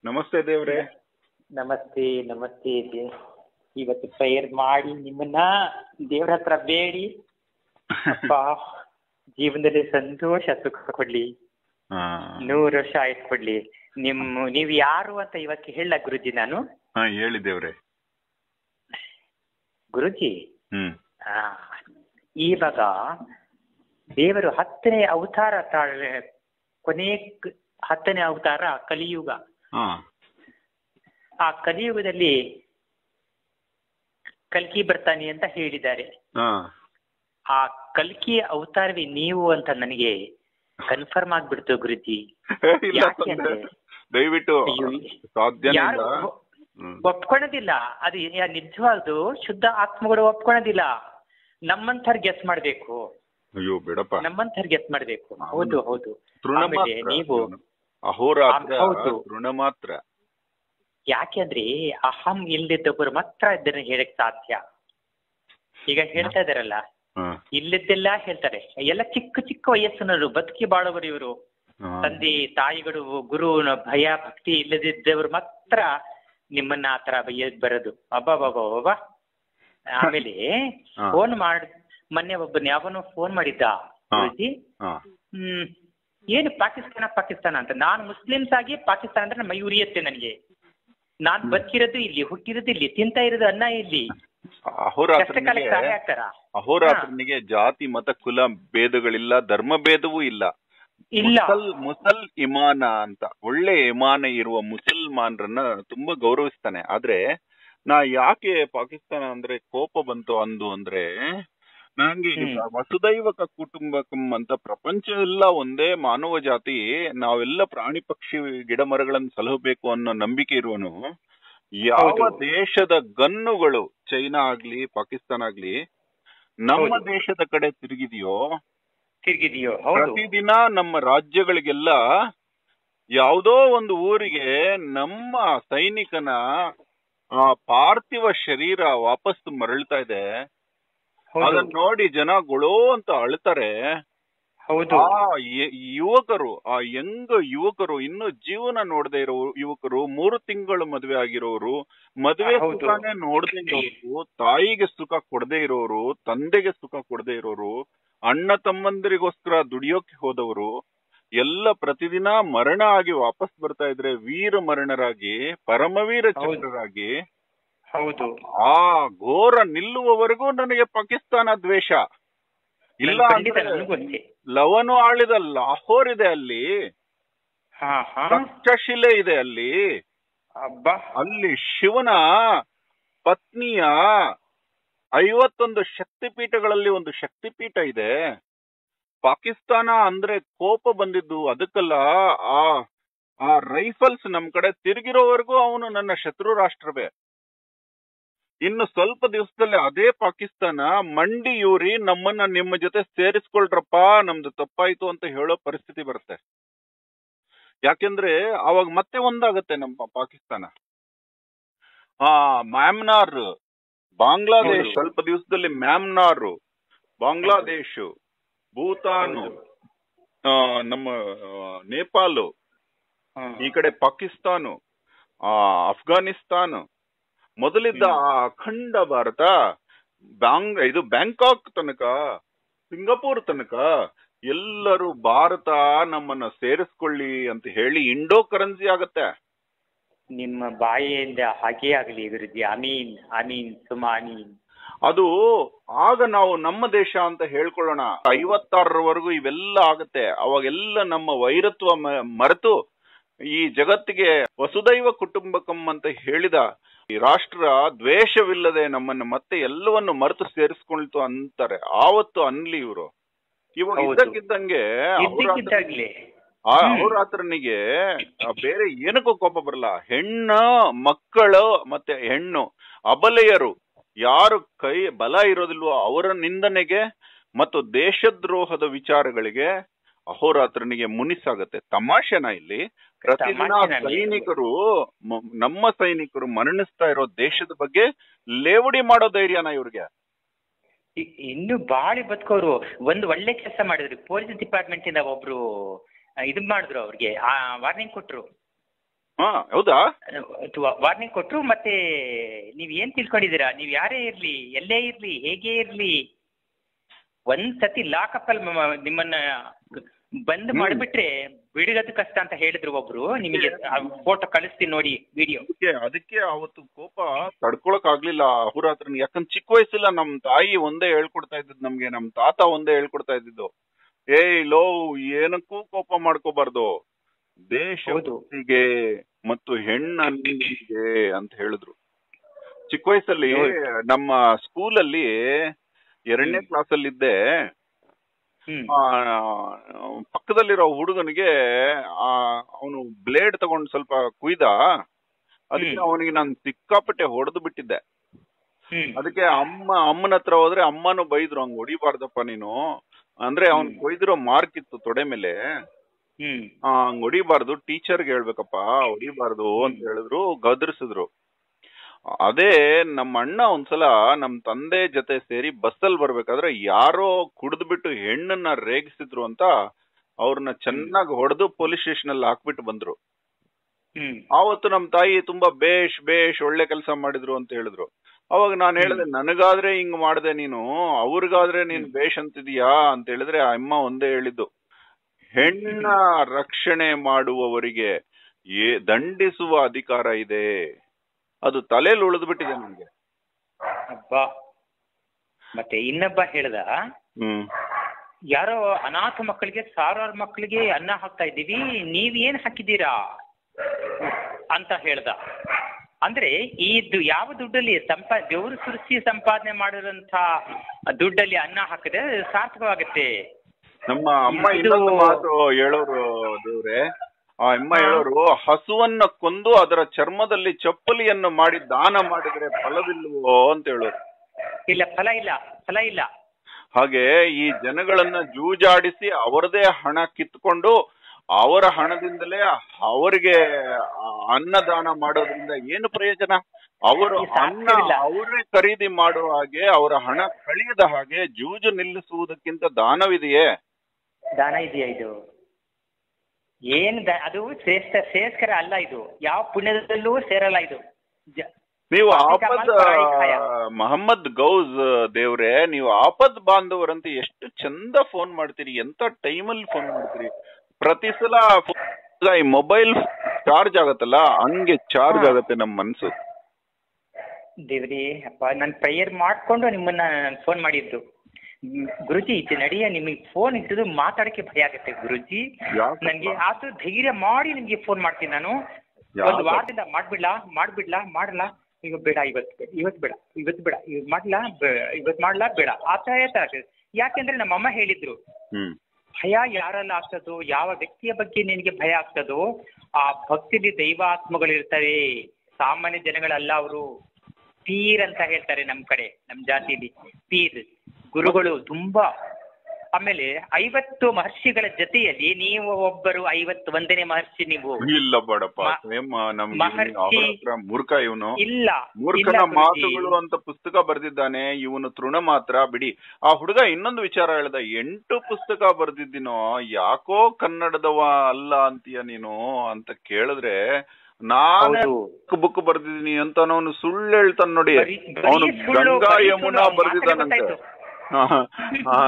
ನಮಸ್ತೆ ದೇವ್ರೆ ನಮಸ್ತೆ ನಮಸ್ತೆ ದೇ- ಇವತ್ತು ಪ್ರೇಯರ್ ಮಾಡಿ ನಿಮ್ಮನ್ನ ದೇವ್ರ ಹತ್ರ ಬೇಡಿ ಅಪ್ಪ ಜೀವನದಲ್ಲಿ ಸಂತೋಷ ಸುಖ ಕೊಡ್ಲಿ ಹಾ ನೂರು ವರ್ಷ ಆಯ್ತು ಕೊಡ್ಲಿ ನಿಮ್ಮ ನೀವ್ ಯಾರು ಅಂತ ಇವತ್ತು ಹೇಳ ಗುರುಜಿ ನಾನು ಹಾ ಹೇಳಿ ದೇವ್ರೆ ಗುರುಜಿ ಹ್ಮ್ ಆ, ಇವಾಗ ದೇವರು ಹತ್ತನೇ ಅವತಾರ ತಾಳೆ ಕೊನೆ ಕ- ಹತ್ತನೇ ಅವತಾರ ಕಲಿಯುಗ ಹಾ ಆ ಕಲಿಯುಗದಲ್ಲಿ ಕಲ್ಕಿ ಬರ್ತಾನೆ ಅಂತ ಹೇಳಿದ್ದಾರೆ ಹಾ ಆ ಕಲ್ಕಿ ಅವತಾರವೇ ನೀವು ಅಂತ ನನಗೆ ಕನ್ಫರ್ಮ್ ಆಗ್ಬಿಡ್ತು ಗುರುಜಿ ಇಲ್ಲ ಯಾಕೆ ತಂದೆ. ಅಂದ್ರೆ? ದಯವಿಟ್ಟು ಅಯ್ಯೋ, ಸಾಧ್ಯನೇ ಯಾರು ಇಲ್ಲ ಒ- ಹ್ಮ್. ಒಪ್ಕೊಳೋದಿಲ್ಲ ಅದು ಯಾ- ನಿಜವಾಗ್ದು ಶುದ್ಧ ಆತ್ಮಗಳು ಒಪ್ಕೊಳೋದಿಲ್ಲ ನಮ್ಮಂಥವ್ರು ಗೆಸ್ ಮಾಡ್ಬೇಕು ಅಯ್ಯೋ ಬಿಡಪ್ಪ ನಮ್ಮಂಥವ್ರು ಗೆಸ್ ಮಾಡ್ಬೇಕು ಹೌದು ಹೌದು ತೃಣ ಆಮೇಲೆ ಮಾತ್ರ ನೀವು ಅಹೋರಾತ್ರ ಆ, ಹೌದು. ತೃಣ ಮಾತ್ರ ಯಾಕೆಂದ್ರೆ ಅಹಂ ಇಲ್ದಿದ್ದೊಬ್ಬರು ಮಾತ್ರ ಇದನ್ನ ಹೇಳಕ್ ಸಾಧ್ಯ ಈಗ ಹೇಳ್ತಾ ಇದಾರಲ್ಲ ಹಾ ಇಲ್ಲದ್ದೆಲ್ಲ ಹೇಳ್ತಾರೆ ಎಲ್ಲ ಚಿಕ್ಕ ಚಿಕ್ಕ ವಯಸ್ಸಿನವರು ಬದುಕಿ ಬಾಳುವರು ಇವರು ಹಾ. ತಂದೆ ತಾಯಿಗಳು ಗುರು ಭಯ ಭಕ್ತಿ ಇಲ್ಲದಿದ್ದವರು ಮಾತ್ರ ನಿಮ್ಮನ್ನ ಆತರ ಬೈಯಕ್ ಬರೋದು ಅಬ್ಬಾ ಆಮೇಲೆ ಹಾ. ಫೋನ್ ಮಾಡ್ ಮೊನ್ನೆ ಒಬ್ಬನ ಯಾವನೋ ಫೋನ್ ಮಾಡಿದ್ದ ಹಾ. ಗುರೂಜಿ ಹಾ. ಹ್ಮ್ ಏನು ಪಾಕಿಸ್ತಾನ ಪಾಕಿಸ್ತಾನ ಅಂತ ನಾನು ಮುಸ್ಲಿಮ್ಸ್ ಆಗಿ ಪಾಕಿಸ್ತಾನ ಅಂದ್ರೆ ಮೈ ಉರಿಯುತ್ತೆ ನನಗೆ ನಾನ್ ಬದುಕಿರೋದು ಇಲ್ಲಿ ಹುಟ್ಟಿರೋದು ಇಲ್ಲಿ ತಿಂತಾ ಇರೋದು ಅನ್ನ ಇಲ್ಲಿ ಕಷ್ಟ ಕಾಲಕ್ಕೆ ಸಹಾಯ ಅಹೋರಾತ್ರನಿಗೆ ಆಗ್ತಾರ ಅಹೋರಾತ್ರನಿಗೆ ಜಾತಿ ಮತ ಕುಲ ಭೇದಗಳಿಲ್ಲ ಧರ್ಮ ಭೇದವೂ ಇಲ್ಲ ಇಲ್ಲ ಮುಸಲ್ ಮುಸಲ್ ಇಮಾನ ಅಂತ ಒಳ್ಳೆ ಇಮಾನ ಇರುವ ಮುಸಲ್ಮಾನರನ್ನ ತುಂಬಾ ಗೌರವಿಸ್ತಾನೆ ಆದ್ರೆ ನಾ ಯಾಕೆ ಪಾಕಿಸ್ತಾನ ಅಂದ್ರೆ ಕೋಪ ಬಂತು ಅಂದು ಅಂದ್ರೆ ನಂಗೆ ಹ್ಮ್. ವಸುದೈವಕ ಕುಟುಂಬಕಂ ಅಂತ ಪ್ರಪಂಚ ಎಲ್ಲ ಒಂದೇ ಮಾನವ ಜಾತಿ ನಾವೆಲ್ಲ ಪ್ರಾಣಿ ಪಕ್ಷಿ ಗಿಡ ಮರಗಳನ್ನು ಸಲಹಬೇಕು ಅನ್ನೋ ನಂಬಿಕೆ ಇರುವನು ಯಾವ ಹೌದು. ದೇಶದ ಗನ್ನುಗಳು ಚೈನಾ ಆಗ್ಲಿ ಪಾಕಿಸ್ತಾನ ಆಗ್ಲಿ ನಮ್ಮ ಹೌದು. ದೇಶದ ಕಡೆ ತಿರುಗಿದೆಯೋ ತಿರ್ಗಿದೆಯೋ ಹೌದು ಪ್ರತಿದಿನ ನಮ್ಮ ರಾಜ್ಯಗಳಿಗೆಲ್ಲ ಯಾವುದೋ ಒಂದು ಊರಿಗೆ ನಮ್ಮ ಸೈನಿಕನ ಆ ಪಾರ್ಥಿವ ಶರೀರ ವಾಪಸ್ ಮರಳ್ತಾ ಇದೆ ಹೌದು ಅದನ್ನ ನೋಡಿ ಜನ ಗೊಳೋ ಅಂತ ಅಳ್ತಾರೆ ಹೌದು ಆ ಯ- ಯುವಕರು ಆ ಯಂಗ್ ಯುವಕರು ಇನ್ನು ಜೀವನ ನೋಡದೆ ಇರೋ ಯುವಕರು ಮೂರು ತಿಂಗಳು ಮದುವೆ ಆಗಿರೋರು ಮದುವೆ ಹೌದು. ಸುಖನೇ ನೋಡದೆ ಇರೋರು ತಾಯಿಗೆ ಸುಖ ಕೊಡದೆ ಇರೋರು ತಂದೆಗೆ ಸುಖ ಕೊಡದೆ ಇರೋರು ಅಣ್ಣ ತಮ್ಮಂದಿರಿಗೋಸ್ಕರ ದುಡಿಯೋಕೆ ಹೋದವರು ಎಲ್ಲ ಪ್ರತಿದಿನ ಮರಣ ಆಗಿ ವಾಪಸ್ ಬರ್ತಾ ಇದ್ರೆ ವೀರ ಮರಣರಾಗಿ ಪರಮವೀರ ಹೌದು. ಚಕ್ರರಾಗಿ ಹೌದು ಆ ಘೋರ ನಿಲ್ಲುವವರೆಗೂ ನನಗೆ ಪಾಕಿಸ್ತಾನ ದ್ವೇಷ ಇಲ್ಲ ಖಂಡಿತ ಅಂದ್ರೆ ನನಗೂ ಅಷ್ಟೇ ಲವನು ಆಳಿದ ಲಾಹೋರ್ ಇದೆ ಅಲ್ಲಿ ಹಾ ಹಾ ತಕ್ಷಶಿಲೆ ಇದೆ ಅಲ್ಲಿ ಅಬ್ಬಾ ಅಲ್ಲಿ ಶಿವನ ಪತ್ನಿಯ ಐವತ್ತೊಂದು ಶಕ್ತಿಪೀಠಗಳಲ್ಲಿ ಒಂದು ಶಕ್ತಿಪೀಠ ಇದೆ ಪಾಕಿಸ್ತಾನ ಅಂದ್ರೆ ಕೋಪ ಬಂದಿದ್ದು ಅದಕ್ಕಲ್ಲ ಆ ಆ ರೈಫಲ್ಸ್ ನಮ್ ಕಡೆ ತಿರುಗಿರೋವರೆಗೂ ಅವನು ನನ್ನ ಶತ್ರು ರಾಷ್ಟ್ರವೇ ಇನ್ನು ಸ್ವಲ್ಪ ದಿವಸದಲ್ಲಿ ಅದೇ ಪಾಕಿಸ್ತಾನ ಮಂಡಿ ಯೂರಿ ನಮ್ಮನ್ನ ನಿಮ್ಮ ಜೊತೆ ಸೇರಿಸ್ಕೊಳ್ರಪ್ಪ ನಮ್ದು ತಪ್ಪಾಯ್ತು ಅಂತ ಹೇಳೋ ಪರಿಸ್ಥಿತಿ ಬರುತ್ತೆ ಯಾಕೆಂದ್ರೆ ಅವಾಗ ಮತ್ತೆ ಒಂದಾಗತ್ತೆ ನಮ್ಮ ಪಾಕಿಸ್ತಾನ ಆ ಮ್ಯಾಮ್ನಾರ್ ಬಾಂಗ್ಲಾದೇಶ್ ಹೌದು. ಸ್ವಲ್ಪ ದಿವಸದಲ್ಲಿ ಮ್ಯಾಮ್ನಾರ್ ಬಾಂಗ್ಲಾದೇಶ್ ಭೂತಾನ್ ಹೌದು. ಆ, ನಮ್ಮ ಆ, ನೇಪಾಲ್ ಹ್ಮ್. ಈ ಕಡೆ ಪಾಕಿಸ್ತಾನ ಆ ಅಫ್ಘಾನಿಸ್ತಾನ್ ಮೊದಲಿದ್ದ ಹ್ಮ್. ಆ ಅಖಂಡ ಭಾರತ ಬ್ಯಾಂಗ್ ಇದು ಬ್ಯಾಂಕಾಕ್ ತನಕ ಸಿಂಗಪೂರ್ ತನಕ ಎಲ್ಲರೂ ಭಾರತ ನಮ್ಮನ್ನ ಸೇರಿಸ್ಕೊಳ್ಳಿ ಅಂತ ಹೇಳಿ ಇಂಡೋ ಕರೆನ್ಸಿ ಆಗತ್ತೆ ನಿಮ್ಮ ಬಾಯಿಯಿಂದ ಹಾಗೇ ಆಗಲಿ ಗುರುಜಿ ಅಮೀನ್ ಅಮೀನ್ ಸುಮಾ ಅಮೀನ್ ಅದು ಆಗ ನಾವು ನಮ್ಮ ದೇಶ ಅಂತ ಹೇಳ್ಕೊಳ್ಳೋಣ ಐವತ್ತಾರರವರೆಗೂ ಇವೆಲ್ಲ ಆಗತ್ತೆ ಅವಾಗೆಲ್ಲ ನಮ್ಮ ವೈರತ್ವ ಮ- ಮರೆತು ಈ ಜಗತ್ತಿಗೆ ವಸುದೈವ ಕುಟುಂಬಕಂ ಅಂತ ಹೇಳಿದ ಈ ರಾಷ್ಟ್ರ ದ್ವೇಷವಿಲ್ಲದೆ ನಮ್ಮನ್ನ ಮತ್ತೆ ಎಲ್ಲವನ್ನು ಮರೆತು ಸೇರಿಸ್ಕೊಳ್ತು ಅಂತಾರೆ ಆವತ್ತು ಅನ್ಲಿ ಇವರು ಇವಾಗ ಹೌದು. ಇದ್ದಕ್ಕಿದ್ದಂಗೆ ಅಹೋರಾತ್ರ- ಇದ್ದಕ್ಕಿದ್ದಾಗ್ಲೇ ಆ ಹ್ಮ್. ಅಹೋರಾತ್ರನಿಗೆ ಆ ಬೇರೆ ಏನಕ್ಕೂ ಕೋಪ ಬರಲ್ಲ ಹೆಣ್ಣು ಮಕ್ಕಳು ಮತ್ತೆ ಹೆಣ್ಣು ಅಬಲೆಯರು ಯಾರು ಕೈ ಬಲ ಇರೋದಿಲ್ವೋ ಅವರ ನಿಂದನೆಗೆ ಮತ್ತು ದೇಶದ್ರೋಹದ ವಿಚಾರಗಳಿಗೆ ಅಹೋರಾತ್ರನಿಗೆ ಮುನಿಸಾಗತ್ತೆ ತಮಾಷೆನ ಇಲ್ಲಿ ಪ್ರತಿದಿನ ತಮಾಷೆನ ಇಲ್ಲಿ. ಸೈನಿಕರು ಮ- ನಮ್ಮ ಸೈನಿಕರು ಮರಣಿಸ್ತಾ ಇರೋ ದೇಶದ ಬಗ್ಗೆ ಲೇವಡಿ ಮಾಡೋ ಧೈರ್ಯನ ಇವ್ರಿಗೆ ಇ- ಇನ್ನು ಬಾಳಿ ಬದುಕೋರು ಒಂದು ಒಳ್ಳೆ ಕೆಲಸ ಮಾಡಿದ್ರು ಪೊಲೀಸ್ ಡಿಪಾರ್ಟ್ಮೆಂಟ್ ಇಂದ ಒಬ್ರು ಆ, ಇದು ಮಾಡಿದ್ರು ಅವ್ರಿಗೆ ವಾರ್ನಿಂಗ್ ಕೊಟ್ರು ಹಾ ಹೌದಾ ವಾರ್ನಿಂಗ್ ಕೊಟ್ರು ಮತ್ತೆ ನೀವ್ ಏನ್ ತಿಳ್ಕೊಂಡಿದ್ದೀರಾ ನೀವ್ ಯಾರೇ ಇರ್ಲಿ ಎಲ್ಲೇ ಇರ್ಲಿ ಹೇಗೆ ಇರ್ಲಿ ಒಂದ್ ಸತಿ ಲಾಕಪ್ ಅಲ್ಲಿ ಮ- ನಿಮ್ಮನ್ನ ಬಂದ್ ಹ್ಮ್. ಮಾಡ್ಬಿಟ್ರೆ ಬಿಡುಗದು ಕಷ್ಟ ಅಂತ ಹೇಳಿದ್ರು ಒಬ್ರು ನಿಮಗೆ ಫೋಟೋ ಕಳಿಸ್ತೀನಿ ನೋಡಿ ವಿಡಿಯೋ ಅದಕ್ಕೆ ಅದಕ್ಕೆ ಅವತ್ತು ಕೋಪ ತಡ್ಕೊಳಕ್ ಆಗ್ಲಿಲ್ಲ ಅವ್ರ ಹತ್ರ ಯಾಕಂದ್ರೆ ಚಿಕ್ಕ ವಯಸ್ಸಿಲ್ಲ ನಮ್ ತಾಯಿ ಒಂದೇ ಹೇಳ್ಕೊಡ್ತಾ ಇದ್ದದ್ ನಮ್ಗೆ ನಮ್ ತಾತ ಒಂದೇ ಹೇಳ್ಕೊಡ್ತಾ ಇದ್ದಿದ್ದು ಏಯ್ ಲೋ ಏನಕ್ಕೂ ಕೋಪ ಮಾಡ್ಕೋಬಾರ್ದು ದೇಶ ಹೌದು. ಭಕ್ತಿಗೆ ಮತ್ತು ಹೆಣ್ಣನ್ನಿಗೆ ಅಂತ ಹೇಳಿದ್ರು ಚಿಕ್ಕ ವಯಸ್ಸಲ್ಲಿ ಹೌದು. ನಮ್ಮ ಸ್ಕೂಲಲ್ಲಿ ಎರಡನೇ ಹ್ಮ್. ಕ್ಲಾಸ್ ಅಲ್ಲಿ ಇದ್ದೆ ಹ್ಮ್ ಆ, ಪಕ್ಕದಲ್ಲಿರೋ ಹುಡುಗನಿಗೆ ಅವನು ಬ್ಲೇಡ್ ತಗೊಂಡು ಸ್ವಲ್ಪ ಕುಯ್ದ ಅದಕ್ಕೆ ಹ್ಮ್. ಅವನಿಗೆ ನಾನು ಸಿಕ್ಕಾಪಟ್ಟೆ ಹೊಡೆದು ಬಿಟ್ಟಿದ್ದೆ ಹ್ಮ್ ಅದಕ್ಕೆ ಅಮ್ಮ ಅಮ್ಮನ ಹತ್ರ ಹೋದ್ರೆ ಅಮ್ಮನು ಬೈದ್ರು ಹಂಗ್ ಹೊಡಿಬಾರ್ದಪ್ಪ ನೀನು ಅಂದ್ರೆ ಅವ್ನ್ ಹ್ಮ್. ಕೊಯ್ದಿರೋ ಮಾರ್ಕ್ ಇತ್ತು ತೊಡೆ ಮೇಲೆ ಹ್ಮ್ ಆ, ಹಂಗ್ ಹೊಡಿಬಾರ್ದು ಟೀಚರ್ಗೆ ಹೇಳ್ಬೇಕಪ್ಪ ಹೊಡಿಬಾರ್ದು ಅಂತ ಹೇಳಿದ್ರು ಗದರ್ಸಿದ್ರು ಅದೇ ನಮ್ಮ ಅಣ್ಣ ಒಂದ್ಸಲ ನಮ್ ತಂದೆ ಜೊತೆ ಸೇರಿ ಬಸ್ಸಲ್ಲಿ ಬರ್ಬೇಕಾದ್ರೆ ಯಾರೋ ಕುಡಿದ್ಬಿಟ್ಟು ಹೆಣ್ಣನ್ನ ರೇಗಿಸಿದ್ರು ಅಂತ ಅವ್ರನ್ನ ಚೆನ್ನಾಗಿ ಹೊಡೆದು ಪೊಲೀಸ್ ಸ್ಟೇಷನ್ ಅಲ್ಲಿ ಹಾಕ್ಬಿಟ್ಟು ಬಂದ್ರು ಹ್ಮ್ ಆವತ್ತು ನಮ್ ತಾಯಿ ತುಂಬಾ ಬೇಷ್ ಬೇಷ್ ಒಳ್ಳೆ ಕೆಲಸ ಮಾಡಿದ್ರು ಅಂತ ಹೇಳಿದ್ರು ಅವಾಗ ನಾನು ಹೇಳಿದೆ ನನಗಾದ್ರೆ ಹಿಂಗ್ ಮಾಡ್ದೆ ನೀನು ಅವ್ರಿಗಾದ್ರೆ ನೀನ್ ಬೇಷ್ ಅಂತಿದೀಯಾ ಅಂತ ಹೇಳಿದ್ರೆ ಆ ಅಮ್ಮ ಒಂದೇ ಹೇಳಿದ್ದು ಹೆಣ್ಣ ರಕ್ಷಣೆ ಮಾಡುವವರಿಗೆ ಏ ದಂಡಿಸುವ ಅಧಿಕಾರ ಇದೆ ಅದು ತಲೆಯಲ್ಲಿ ಉಳಿದ್ಬಿಟ್ಟಿದೆ ನನ್ಗೆ ಅಬ್ಬಾ ಮತ್ತೆ ಇನ್ನೊಬ್ಬ ಹೇಳ್ದ ಹ್ಮ್ ಯಾರೋ ಅನಾಥ ಮಕ್ಕಳಿಗೆ ಸಾವಿರಾರು ಮಕ್ಕಳಿಗೆ ಅನ್ನ ಹಾಕ್ತಾ ಇದ್ದೀವಿ ನೀವ್ ಏನ್ ಹಾಕಿದ್ದೀರಾ ಅಂತ ಹೇಳ್ದ ಅಂದ್ರೆ ಈ ದು- ಯಾವ ದುಡ್ಡಲ್ಲಿ ಸಂಪಾ ದೇವರು ಸುರಿಸಿ ಸಂಪಾದನೆ ಮಾಡಿರೋಂಥ ದುಡ್ಡಲ್ಲಿ ಅನ್ನ ಹಾಕಿದ್ರೆ ಸಾರ್ಥಕವಾಗುತ್ತೆ ನಮ್ಮ ಅಮ್ಮ ಇದು- ಇನ್ನೊಂದು ಮಾತು ಹೇಳೋರು ದೇವ್ರೆ ಆ ಅಮ್ಮ ಹಾ. ಹೇಳೋರು ಹಸುವನ್ನ ಕೊಂದು ಅದರ ಚರ್ಮದಲ್ಲಿ ಚಪ್ಪಲಿಯನ್ನು ಮಾಡಿ ದಾನ ಮಾಡಿದ್ರೆ ಫಲವಿಲ್ವೋ ಅಂತ ಹೇಳೋರು ಇಲ್ಲ ಫಲ ಇಲ್ಲ ಫಲ ಇಲ್ಲ ಹಾಗೆ ಈ ಜನಗಳನ್ನ ಜೂಜಾಡಿಸಿ ಅವರದೇ ಹಣ ಕಿತ್ಕೊಂಡು ಅವರ ಹಣದಿಂದಲೇ ಅವರಿಗೆ ಆ ಅನ್ನದಾನ ಮಾಡೋದ್ರಿಂದ ಏನು ಪ್ರಯೋಜನ ಅವರು ಈ ಸಾರ್ಥಕ ಅನ್ನ ಇಲ್ಲ. ಅವರೇ ಖರೀದಿ ಮಾಡುವ ಹಾಗೆ ಅವರ ಹಣ ಕಳೆಯದ ಹಾಗೆ ಜೂಜು ನಿಲ್ಲಿಸುವುದಕ್ಕಿಂತ ದಾನವಿದೆಯೇ ದಾನ ಇದೆಯಾ ಇದು ಏನ್ ದ- ಅದು ಶ್ರೇಷ್ಠ ಶ್ರೇಷ್ಠಕರ ಅಲ್ಲ ಇದು ಯಾವ ಪುಣ್ಯದಲ್ಲೂ ಸೇರಲ್ಲ ಇದು ಜ- ನೀವು ಪಾಪಿ ಆಪದ್ ಕಮಾಲ್ ಪರಾಯಿ ಖಾಯ. ಮಹಮ್ಮದ್ ಗೌಸ್ ದೇವ್ರೆ ನೀವು ಆಪದ್ ಬಾಂಧವರಂತೆ ಎಷ್ಟು ಚಂದ ಫೋನ್ ಮಾಡ್ತೀರಿ ಎಂತ ಟೈಮಲ್ಲಿ ಫೋನ್ ಮಾಡ್ತೀರಿ ಪ್ರತಿ ಸಲ phone- ಈ ಮೊಬೈಲ್ ಚಾರ್ಜ್ ಆಗತ್ತಲ್ಲ ಹಂಗೆ ಚಾರ್ಜ್ ಹಾ. ಆಗತ್ತೆ ನಮ್ ಮನ್ಸು ದೇವ್ರಿ ಅಪ್ಪ ನಾನು ಪ್ರೇಯರ್ ಮಾಡ್ಕೊಂಡು ನಿಮ್ಮನ್ನ ಫೋನ್ ಮಾಡಿದ್ದು ಮ್, ಗುರುಜಿ ಇದು ನಡೆಯ ನಿಮಗೆ ಫೋನ್ ಇದ್ದು ಮಾತಾಡಕ್ಕೆ ಭಯ ಆಗುತ್ತೆ ಗುರುಜಿ ಯಾಕಪ್ಪ? ನನ್ಗೆ ಆತು ಧೈರ್ಯ ಮಾಡಿ ನಿಮ್ಗೆ ಫೋನ್ ಮಾಡ್ತೀನಿ ನಾನು ಒಂದು ಯಾಕಪ್ಪ? ವಾರದಿಂದ ಮಾಡ್ಬಿಡ್ಲಾ ಮಾಡ್ಬಿಡ್ಲಾ ಮಾಡಲ್ಲ ಈಗ ಬೇಡ ಇವತ್ತು ಬೇಡ ಇವತ್ತು ಬೇಡ ಇವತ್ತು ಬೇಡ ಇವತ್ತು ಮಾಡ್ಲಾ ಬೇ- ಇವತ್ತು ಮಾಡ್ಲಾ ಬೇಡ ಆ ಥರ ಹೇಳ್ತಾರೆ ಯಾಕೆಂದ್ರೆ ನಮ್ಮಮ್ಮ ಹೇಳಿದ್ರು ಹ್ಮ್ ಭಯ ಯಾರಲ್ಲ ಆಗ್ತದೋ ಯಾವ ವ್ಯಕ್ತಿಯ ಬಗ್ಗೆ ನಿನಗೆ ಭಯ ಆಗ್ತದೋ ಆ ಭಕ್ತಿಲಿ ದೈವಾತ್ಮಗಳಿರ್ತಾರೆ ಸಾಮಾನ್ಯ ಜನಗಳಲ್ಲ ಅವರು ಪೀರ್ ಅಂತ ಹೇಳ್ತಾರೆ ನಮ್ ಕಡೆ ನಮ್ ಜಾತಿಲಿ ಪೀರ್ ಗುರುಗಳು ತುಂಬಾ ಆಮೇಲೆ ಐವತ್ತು ಮಹರ್ಷಿಗಳ ಜೊತೆಯಲ್ಲಿ ನೀವು ಒಬ್ಬರು ಐವತ್ತು ಒಂದನೇ ಮಹರ್ಷಿ ನೀವು ಇಲ್ಲ ಬೇಡಪ್ಪ ಮ- ಸೇಮ್ ನಮ್ಗೆ ಮಹರ್ಷಿ- ಅವ್ರ ಹತ್ರ ಮೂರ್ಖ ಇವನು ಇಲ್ಲ ಮೂರ್ಖನ ಇಲ್ಲ ಗುರೂಜಿ. ಮಾತುಗಳು ಅಂತ ಪುಸ್ತಕ ಬರೆದಿದ್ದಾನೆ ಇವನು ತೃಣ ಮಾತ್ರ ಬಿಡಿ ಆ ಹುಡುಗ ಇನ್ನೊಂದು ವಿಚಾರ ಹೇಳ್ದ ಎಂಟು ಪುಸ್ತಕ ಬರೆದಿದ್ದೀನೋ ಯಾಕೋ ಕನ್ನಡದವ ಅಲ್ಲ ಅಂತೀಯ ನೀನು ಅಂತ ಕೇಳಿದ್ರೆ ನಾನೇ ಹೌದು ಬುಕ್ ಬರ್ದಿದ್ದೀನಿ ಅಂತ ಅವನು ಸುಳ್ಳು ಹೇಳ್ತಾನೆ ನೋಡಿ ಬರೀ- ಬರೀ ಅವನು ಸುಳ್ಳು, ಗಂಗಾ ಬರೀ ಯಮುನಾ ಸುಳ್ಳು, ಬರ್ದಿದ್ದಾನಂತೆ ಮಾತಾಡೇ ಹಾ, ಹಾ,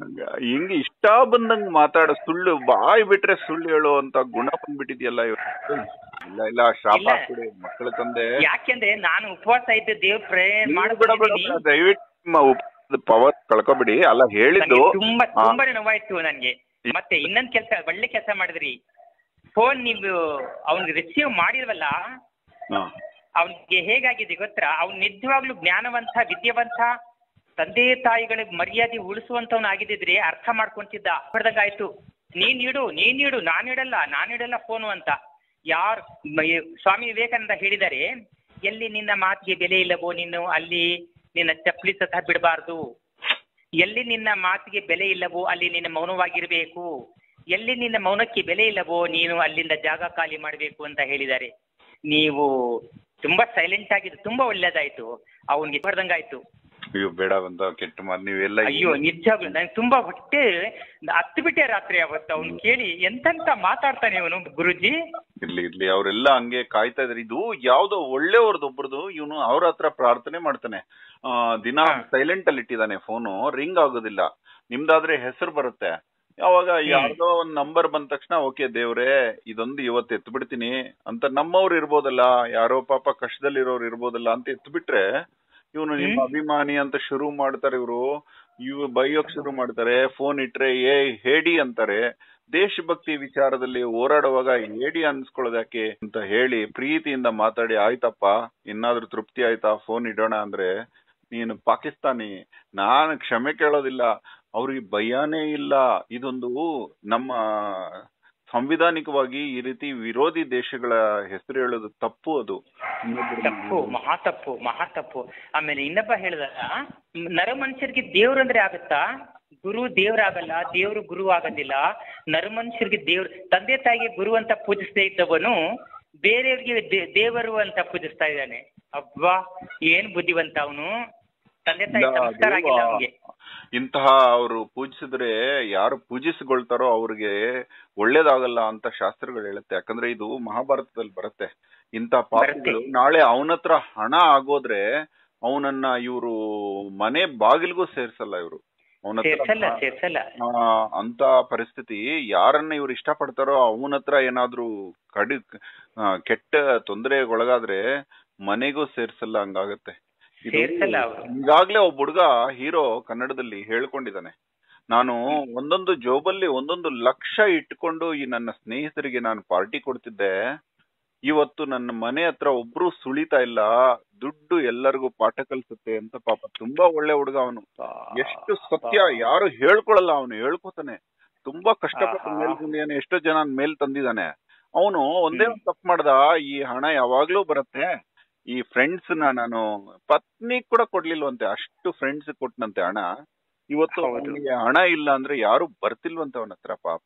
ಹಿಂಗ್ ಇಷ್ಟ ಬಂದಂಗ್ ಮಾತಾಡ ಸುಳ್ಳು ಬಾಯ್ ಬಿಟ್ರೆ ಸುಳ್ಳು ಹೇಳು ಅಂತ ಗುಣ ಬಂದ್ಬಿಟ್ಟಿದ್ಯಲ್ಲ ಇವ್ರು ಇಲ್ಲ ಇಲ್ಲ ಶಾಪ ಇಲ್ಲ. ಹಾಕ್ಬಿಡಿ ಮಕ್ಕಳ ತಂದೆ ಯಾಕೆಂದ್ರೆ ನಾನು ಉಪವಾಸ ಇದ್ದೆ ದೇವ್ ಪ್ರೇಯರ್ ನೀವು ಬಿಡ ಬಿಡ ಮಾಡ್ಬಿಟ್ಟಿದ್ದೀನಿ ಬಿಡ, ದಯವಿಟ್ಟು ಪವರ್ ಕಳ್ಕೊಬಿಡಿ ಅಲ್ಲ ಹೇಳಿದ್ದು ನನಗೆ ತುಂಬಾ ಆ, ತುಂಬಾನೇ ನೋವಾಯ್ತು ನನ್ಗೆ ಮತ್ತೆ ಇನ್ನೊಂದ್ ಕೆಲಸ ಒಳ್ಳೆ ಕೆಲಸ ಮಾಡಿದ್ರಿ ಫೋನ್ ನೀವು ಅವ್ನಿಗೆ ರಿಸೀವ್ ಮಾಡಿಲ್ವಲ್ಲ ಹಾ. ಅವನಿಗೆ ಹೇಗಾಗಿದೆ ಗೊತ್ತಾ ಅವ್ನು ನಿಜವಾಗ್ಲೂ ಜ್ಞಾನವಂತ ವಿದ್ಯಾವಂತ ತಂದೆ ತಾಯಿಗಳಿಗೆ ಮರ್ಯಾದೆ ಉಳಿಸುವಂತವ್ನು ಆಗಿದ್ದಿದ್ರೆ ಅರ್ಥ ಮಾಡ್ಕೊಂತಿದ್ದ ಹೊಡೆದಂಗಾಯ್ತು ನೀನ್ ಇಡು ನೀನ್ ಇಡು ನಾನ್ ಇಡಲ್ಲ ನಾನ್ ಇಡಲ್ಲ ಫೋನು ಅಂತ ಯಾರ್ ಮ- ಸ್ವಾಮಿ ವಿವೇಕಾನಂದ ಹೇಳಿದ್ದಾರೆ ಎಲ್ಲಿ ನಿನ್ನ ಮಾತಿಗೆ ಬೆಲೆ ಇಲ್ಲವೋ ನೀನು ಅಲ್ಲಿ ನಿನ್ನ ಚಪ್ಪಲಿ ಸತ ಬಿಡಬಾರ್ದು ಎಲ್ಲಿ ನಿನ್ನ ಮಾತಿಗೆ ಬೆಲೆ ಇಲ್ಲವೋ ಅಲ್ಲಿ ನಿನ್ನ ಮೌನವಾಗಿರ್ಬೇಕು ಎಲ್ಲಿ ನಿನ್ನ ಮೌನಕ್ಕೆ ಬೆಲೆ ಇಲ್ಲವೋ ನೀನು ಅಲ್ಲಿಂದ ಜಾಗ ಖಾಲಿ ಮಾಡಬೇಕು ಅಂತ ಹೇಳಿದ್ದಾರೆ ನೀವು ತುಂಬಾ ಸೈಲೆಂಟ್ ಆಗಿದ್ದು ತುಂಬಾ ಒಳ್ಳೇದಾಯ್ತು ಅವನಿಗೆ ಬರ್ದಂಗಾಯ್ತು ಅಯ್ಯೋ ಬೇಡ ಬಂತ ಕೆಟ್ಟ ಮಾತು ನೀವೆಲ್ಲ ಅಯ್ಯೋ ನಿಜವಾಗ್ಲು ನನಗೆ ತುಂಬಾ ಹೊಟ್ಟೆ ಹತ್ತು ಬಿಟ್ಟೆ ರಾತ್ರಿ ಅವತ್ತು ಅವ್ನು ಕೇಳಿ ಎಂತೆಂತ ಮಾತಾಡ್ತಾನೆ ಇವನು ಗುರುಜಿ ಇರ್ಲಿ ಇರ್ಲಿ ಅವರೆಲ್ಲ ಹಂಗೆ ಕಾಯ್ತಾ ಇದಾರೆ ಇದು ಯಾವ್ದೋ ಒಳ್ಳೆಯವ್ರದ್ದು ಒಬ್ರದು ಇವನು ಅವ್ರ ಹತ್ರ ಪ್ರಾರ್ಥನೆ ಮಾಡ್ತಾನೆ ಆ ದಿನ ಹಾ. ಸೈಲೆಂಟ್ ಅಲ್ಲಿ ಇಟ್ಟಿದ್ದಾನೆ ಫೋನು ರಿಂಗ್ ಆಗೋದಿಲ್ಲ ನಿಮ್ದಾದ್ರೆ ಹೆಸರು ಬರುತ್ತೆ ಯಾವಾಗ ಯಾರ್ದೋ ಒಂದ್ ನಂಬರ್ ಬಂದ ತಕ್ಷಣ ಓಕೆ ದೇವ್ರೆ ಇದೊಂದು ಇವತ್ತು ಎತ್ತು ಬಿಡ್ತೀನಿ ಅಂತ ನಮ್ಮವ್ರು ಇರ್ಬೋದಲ್ಲ ಯಾರೋ ಪಾಪ ಕಷ್ಟದಲ್ಲಿರೋರು ಇರ್ಬೋದಲ್ಲ ಅಂತ ಎತ್ತು ಬಿಟ್ರೆ ಇವನು ನಿಮ್ಮ ಹ್ಮ್. ಅಭಿಮಾನಿ ಅಂತ ಶುರು ಮಾಡ್ತಾರೆ ಇವರು ಇವ್ ಬೈಯೋಕ್ ಶುರು ಮಾಡ್ತಾರೆ ಫೋನ್ ಇಟ್ರೆ ಏ ಹೇಡಿ ಅಂತಾರೆ ದೇಶಭಕ್ತಿ ವಿಚಾರದಲ್ಲಿ ಹೋರಾಡುವಾಗ ಹೇಡಿ ಅನ್ಸ್ಕೊಳ್ಳೋದು ಯಾಕೆ ಅಂತ ಹೇಳಿ ಪ್ರೀತಿಯಿಂದ ಮಾತಾಡಿ ಆಯ್ತಪ್ಪ ಇನ್ನಾದ್ರೂ ತೃಪ್ತಿ ಆಯ್ತಾ ಫೋನ್ ಇಡೋಣ ಅಂದ್ರೆ ನೀನು ಪಾಕಿಸ್ತಾನಿ ನಾನು ಕ್ಷಮೆ ಕೇಳೋದಿಲ್ಲ ಅವ್ರಿಗೆ ಭಯನೇ ಇಲ್ಲ ಇದೊಂದು ನಮ್ಮ ಸಂವಿಧಾನಿಕವಾಗಿ ಈ ರೀತಿ ವಿರೋಧಿ ದೇಶಗಳ ಹೆಸರು ಹೇಳೋದು ತಪ್ಪು ಅದು ತಪ್ಪು ಮಹಾ ತಪ್ಪು ಮಹಾ ತಪ್ಪು ಆಮೇಲೆ ಇನ್ನೊಬ್ಬ ಹೇಳ್ದ ನರ ಮನುಷ್ಯರಿಗೆ ದೇವ್ರಂದ್ರೆ ಆಗುತ್ತಾ ಗುರು ದೇವ್ರಾಗಲ್ಲ ದೇವ್ರು ಗುರು ಆಗೋದಿಲ್ಲ ನರ ಮನುಷ್ಯರಿಗೆ ದೇವ್ರು ತಂದೆ ತಾಯಿಗೆ ಗುರು ಅಂತ ಪೂಜಿಸ್ತಾ ಇದ್ದವನು ಬೇರೆಯವ್ರಿಗೆ ದೇ- ದೇವರು ಅಂತ ಪೂಜಿಸ್ತಾ ಇದ್ದಾನೆ ಅಬ್ಬಾ ಏನ್ ಬುದ್ಧಿವಂತ ಅವನು ತಂದೆ ತಾಯಿ ಇಲ್ಲ, ಸಂಸ್ಕಾರ ಆಗಿಲ್ಲ ದೇವ, ಅವನಿಗೆ ಇಂತಹ ಅವರು ಪೂಜಿಸಿದ್ರೆ ಯಾರು ಪೂಜಿಸಿಕೊಳ್ತಾರೋ ಅವ್ರಿಗೆ ಒಳ್ಳೇದಾಗಲ್ಲ ಅಂತ ಶಾಸ್ತ್ರಗಳು ಹೇಳುತ್ತೆ ಯಾಕಂದ್ರೆ ಇದು ಮಹಾಭಾರತದಲ್ಲಿ ಬರುತ್ತೆ ಇಂತ ಪಾಪಿಗಳು ನಾಳೆ ಅವನ ಹತ್ರ ಹಣ ಆಗೋದ್ರೆ ಅವನನ್ನ ಇವರು ಮನೆ ಬಾಗಿಲ್ಗೂ ಸೇರ್ಸಲ್ಲ ಇವರು ಅವನ ಸೇರ್ಸಲ್ಲ ಸೇರ್ಸಲ್ಲ ಅಂತ ಪರಿಸ್ಥಿತಿ ಯಾರನ್ನ ಇವ್ರು ಇಷ್ಟಪಡ್ತಾರೋ ಅವನ ಹತ್ರ ಏನಾದ್ರೂ ಕಡಿ ಆ, ಕೆಟ್ಟ ತೊಂದರೆಗೊಳಗಾದ್ರೆ ಮನೆಗೂ ಸೇರ್ಸಲ್ಲ ಹಂಗಾಗತ್ತೆ ಇದು ಸೇರ್ಸಲ್ಲ ಅವ್ರು. ಈಗಾಗ್ಲೇ ಒಬ್ಬ ಹುಡುಗ ಹೀರೋ ಕನ್ನಡದಲ್ಲಿ ಹೇಳ್ಕೊಂಡಿದ್ದಾನೆ ನಾನು ಒಂದೊಂದು ಜೋಬಲ್ಲಿ ಒಂದೊಂದು ಲಕ್ಷ ಇಟ್ಕೊಂಡು ಈ ನನ್ನ ಸ್ನೇಹಿತರಿಗೆ ನಾನು ಪಾರ್ಟಿ ಕೊಡ್ತಿದ್ದೆ ಇವತ್ತು ನನ್ನ ಮನೆ ಹತ್ರ ಒಬ್ರು ಸುಳಿತಾ ಇಲ್ಲ ದುಡ್ಡು ಎಲ್ಲರಿಗೂ ಪಾಠ ಕಲ್ಸುತ್ತೆ ಅಂತ ಪಾಪ ತುಂಬಾ ಒಳ್ಳೆ ಹುಡುಗ ಅವನು ಎಷ್ಟು ಸತ್ಯ ಯಾರು ಹೇಳ್ಕೊಳಲ್ಲ ಅವನು ಹೇಳ್ಕೊತಾನೆ ತುಂಬಾ ಕಷ್ಟಪಟ್ಟು ಆಹಾ. ಮೇಲ್ ತಂದಿದ್ದಾನೆ ಎಷ್ಟೋ ಜನ ಮೇಲ್ ತಂದಿದ್ದಾನೆ ಅವನು ಒಂದೇ ಒಂದು ತಪ್ಪು ಮಾಡ್ದ ಈ ಹಣ ಯಾವಾಗ್ಲೂ ಬರುತ್ತೆ ಈ ಫ್ರೆಂಡ್ಸ್ ನ ನಾನು ಪತ್ನಿ ಕೂಡ ಕೊಡ್ಲಿಲ್ವಂತೆ ಅಷ್ಟು ಫ್ರೆಂಡ್ಸ್ ಕೊಟ್ನಂತೆ ಹಣ ಇವತ್ತು ಹೌದು. ಅವನಿಗೆ ಹಣ ಇಲ್ಲ ಅಂದ್ರೆ ಯಾರು ಬರ್ತಿಲ್ವಂತೆ ಅವನ ಹತ್ರ ಪಾಪ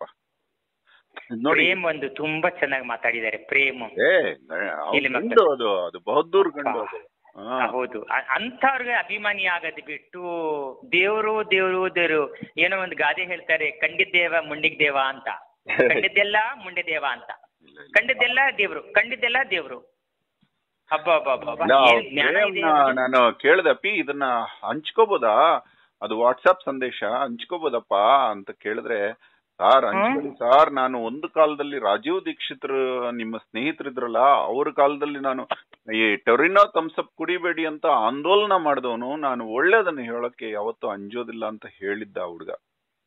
ಇದ್ ನೋಡಿ ಪ್ರೇಮ್ ಒಂದು ತುಂಬಾ ಚೆನ್ನಾಗಿ ಮಾತಾಡಿದ್ದಾರೆ ಪ್ರೇಮ್ ಏ ಅವ್ನ್ ಇಲ್ಲಿ ಮಕ್ಕಳು. ಗಂಡು ಅದು ಅದು ಬಹದ್ದೂರ್ ಗಂಡು ಅದು ಹಾ. ಹೌದು ಅ- ಅಂಥವ್ರಿಗೆ ಅಭಿಮಾನಿ ಆಗದ್ ಬಿಟ್ಟು ದೇವ್ರು ದೇವ್ರು ದೇವ್ರು ಏನೋ ಒಂದು ಗಾದೆ ಹೇಳ್ತಾರೆ ಕಂಡಿದ್ದೇವ ಮುಂಡಿಗ್ ದೇವ ಅಂತ ಕಂಡಿದ್ದೆಲ್ಲ ಮುಂಡೆ ದೇವ ಅಂತ ಇಲ್ಲ, ಇಲ್ಲ. ಕಂಡಿದ್ದೆಲ್ಲ ದೇವ್ರು ಕಂಡಿದ್ದೆಲ್ಲ ದೇವ್ರು ಹಬ್ಬ ಹಬ್ಬ ಹಬ್ಬ ಹಬ್ಬ. ಇಲ್ಲ, ಏನ್ ಜ್ಞಾನ ಇದೆ ಪ್ರೇಮ್ನ ಅವ್ರಿಗೆ. ನಾನು ಕೇಳ್ದೆ ಅಪ್ಪಿ ಇದನ್ನ ಹಂಚ್ಕೋಬೋದಾ ಅದು ವಾಟ್ಸ್ಆಪ್ ಸಂದೇಶ ಹಂಚ್ಕೋಬೋದಪ್ಪ ಅಂತ ಕೇಳಿದ್ರೆ ಸಾರ್ ಹಂಚ್ಕೊಳ್ಳಿ ಸಾರ್ ನಾನು ಒಂದು ಕಾಲದಲ್ಲಿ ರಾಜೀವ್ ದೀಕ್ಷಿತರು ನಿಮ್ಮ ಸ್ನೇಹಿತರಿದ್ರಲ್ಲ ಅವ್ರ ಕಾಲದಲ್ಲಿ ನಾನು ಈ ಟೊರಿನೋ ಥಮ್ಸಪ್ ಕುಡಿಬೇಡಿ ಅಂತ ಆಂದೋಲನ ಮಾಡಿದವನು ನಾನು ಒಳ್ಳೇದನ್ನ ಹೇಳಕ್ಕೆ ಯಾವತ್ತೂ ಅಂಜೋದಿಲ್ಲ ಅಂತ ಹೇಳಿದ್ದ ಆ ಹುಡ್ಗ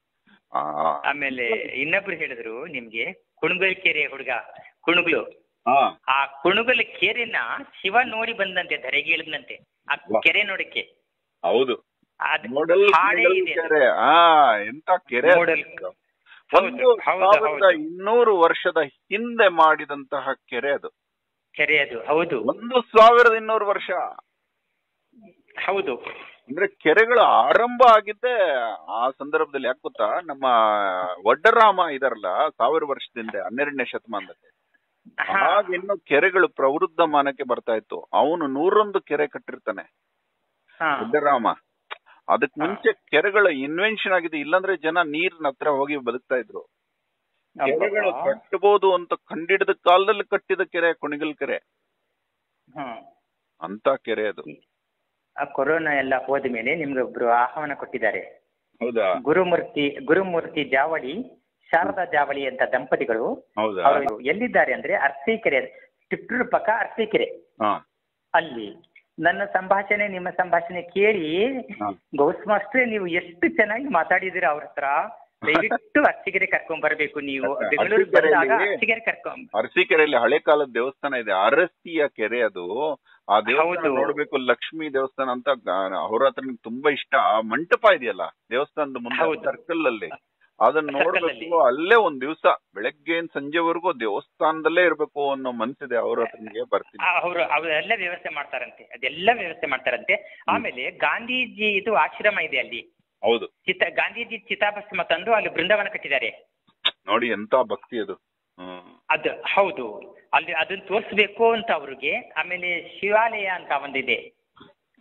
ಆ ಆಮೇಲೆ ಇನ್ನೊಬ್ರು ಹೇಳಿದ್ರು ನಿಮ್ಗೆ ಕುಣಗಲ್ ಕೆರೆ ಹುಡುಗ ಕುಣಗ್ಲು ಹಾ ಆ ಕುಣಗಲ್ ಕೆರೆನ ಶಿವ ನೋಡಿ ಬಂದಂತೆ ಧರೆಗೆ ಇಳಿದಂತೆ ಆ ವಾಹ್. ಕೆರೆ ನೋಡಕ್ಕೆ ಹೌದು ಅದ್ ನೋಡಲ್ ಹಾಡೇ ನೋಡಲ್ ಇದೆ ಅದು. ಕೆರೆ ಆ ಎಂತ ಕೆರೆ ಅದು. ನೋಡಲ್ ಒಂದು ಹೌದು, ಹೌದು, ಸಾವಿರದ ಹೌದು. ಇನ್ನೂರು ವರ್ಷದ ಹಿಂದೆ ಮಾಡಿದಂತಹ ಕೆರೆ ಅದು ಕೆರೆ ಅದು ಹೌದು ಒಂದು ಸಾವಿರದ ಇನ್ನೂರು ವರ್ಷ ಹೌದು ಅಂದ್ರೆ ಕೆರೆಗಳ ಆರಂಭ ಆಗಿದ್ದೆ ಆ ಸಂದರ್ಭದಲ್ಲಿ ಯಾಕೆ ಗೊತ್ತಾ ನಮ್ಮ ಒಡ್ಡರಾಮ ಇದಾರಲ್ಲ ಸಾವಿರ ವರ್ಷದಿಂದ ಹನ್ನೆರಡನೇ ಶತಮಾನದಲ್ಲಿ ಹಾ. ಆಗ ಇನ್ನು ಕೆರೆಗಳು ಪ್ರವೃದ್ಧ ಮಾನಕ್ಕೆ ಬರ್ತಾ ಇತ್ತು ಅವನು ನೂರೊಂದು ಕೆರೆ ಕಟ್ಟಿರ್ತಾನೆ ಹಾ. ಒಡ್ಡರಾಮ ಅದಕ್ ಹಾ. ಮುಂಚೆ ಕೆರೆಗಳ ಇನ್ವೆನ್ಷನ್ ಆಗಿದೆ ಇಲ್ಲಾಂದ್ರೆ ಜನ ನೀರಿನ ಹತ್ರ ಹೋಗಿ ಬದುಕ್ತಾ ಇದ್ರು ಕೆರೆಗಳು ಅಬ್ಬಬ್ಬಾ. ಕಟ್ಟಬಹುದು ಅಂತ ಕಂಡಿಡಿದ ಕಾಲದಲ್ಲಿ ಕಟ್ಟಿದ ಕೆರೆ ಕುಣಿಗಲ್ ಕೆರೆ ಹ್ಮ್. ಅಂತ ಕೆರೆ ಅದು ಆ ಕೊರೋನಾ ಎಲ್ಲ ಹೋದ ಮೇಲೆ ನಿಮ್ಗೆ ಒಬ್ರು ಆಹ್ವಾನ ಕೊಟ್ಟಿದ್ದಾರೆ ಹೌದಾ ಗುರುಮೂರ್ತಿ ಗುರುಮೂರ್ತಿ ಜಾವಳಿ ಶಾರದಾ ಜಾವಳಿ ಅಂತ ದಂಪತಿಗಳು ಹೌದಾ ಅವರು ಎಲ್ಲಿದ್ದಾರೆ ಅಂದ್ರೆ ಅರ್ಸೀಕೆರೆ ತಿಟ್ಟೂರು ಪಕ್ಕ ಅರ್ಸೀಕೆರೆ ಹಾ ಅಲ್ಲಿ ನನ್ನ ಸಂಭಾಷಣೆ ನಿಮ್ಮ ಸಂಭಾಷಣೆ ಕೇಳಿ ಹಾ. ಗೌಸ್ ಮಾಸ್ಟ್ರೆ ನೀವು ಎಷ್ಟು ಚೆನ್ನಾಗಿ ಮಾತಾಡಿದಿರ ಅವ್ರ ಹತ್ರ ದಯವಿಟ್ಟು ಅರ್ಸಿಗೆರೆ ಕರ್ಕೊಂಡ್ ಬರ್ಬೇಕು ನೀವು ಅರ್ಸಿ- ಬೆಂಗಳೂರಿಗೆ ಅರ್ಸಿಕೆರೆಯಲ್ಲಿ- ಬಂದಾಗ ಅರ್ಸಿಗೆರೆ ಕರ್ಕೊಂಡ್ ಅರಸೀಕೆರೆಯಲ್ಲಿ ಹಳೆ ಕಾಲದ ದೇವಸ್ಥಾನ ಇದೆ ಅರಸಿಯ ಕೆರೆ ಅದು ಆ ದೇವಸ್ಥಾನ ಹೌದು. ನೋಡ್ಬೇಕು ಲಕ್ಷ್ಮೀ ದೇವಸ್ಥಾನ ಅಂತ ಅವ್ರ ಹತ್ರ ನಂಗೆ ತುಂಬಾ ಇಷ್ಟ ಆ ಮಂಟಪ ಇದೆಯಲ್ಲ ದೇವಸ್ಥಾನದ ಮುಂದೆ ಹೌದು. ಸರ್ಕಲ್ ಅಲ್ಲಿ ಅದನ್ನ Circle ನೋಡ್ಬೇಕು ಅಲ್ಲಿ. ಅಲ್ಲೇ ಒಂದ್ ದಿವ್ಸ ಬೆಳಗ್ಗೆ ಸಂಜೆವರೆಗೂ ದೇವಸ್ಥಾನದಲ್ಲೇ ಇರ್ಬೇಕು ಅನ್ನೋ ಮನ್ಸಿದೆ ಅವ್ರ ಹತ್ರನಿಗೆ ಬರ್ತೀನಿ ಅವರು ಅವರೆಲ್ಲ ವ್ಯವಸ್ಥೆ ಮಾಡ್ತಾರಂತೆ ಅದೆಲ್ಲ ವ್ಯವಸ್ಥೆ ಮಾಡ್ತಾರಂತೆ ಆಮೇಲೆ ಗಾಂಧೀಜಿ ಇದು ಆಶ್ರಮ ಇದೆ ಅಲ್ಲಿ ಹೌದು ಚಿತ್ತ ಗಾಂಧೀಜಿ ಚಿತಾಭಸ್ಮ ತಂದು ಅಲ್ಲಿ ಬೃಂದಾವನ ಕಟ್ಟಿದ್ದಾರೆ ನೋಡಿ ಎಂತ ಭಕ್ತಿ ಅದು ಹ್ಮ್ ಅದು ಹೌದು ಅಲ್ಲಿ ಅದನ್ನ ತೋರಿಸ್ಬೇಕು ಅಂತ ಅವ್ರಿಗೆ ಆಮೇಲೆ ಶಿವಾಲಯ ಅಂತ ಒಂದಿದೆ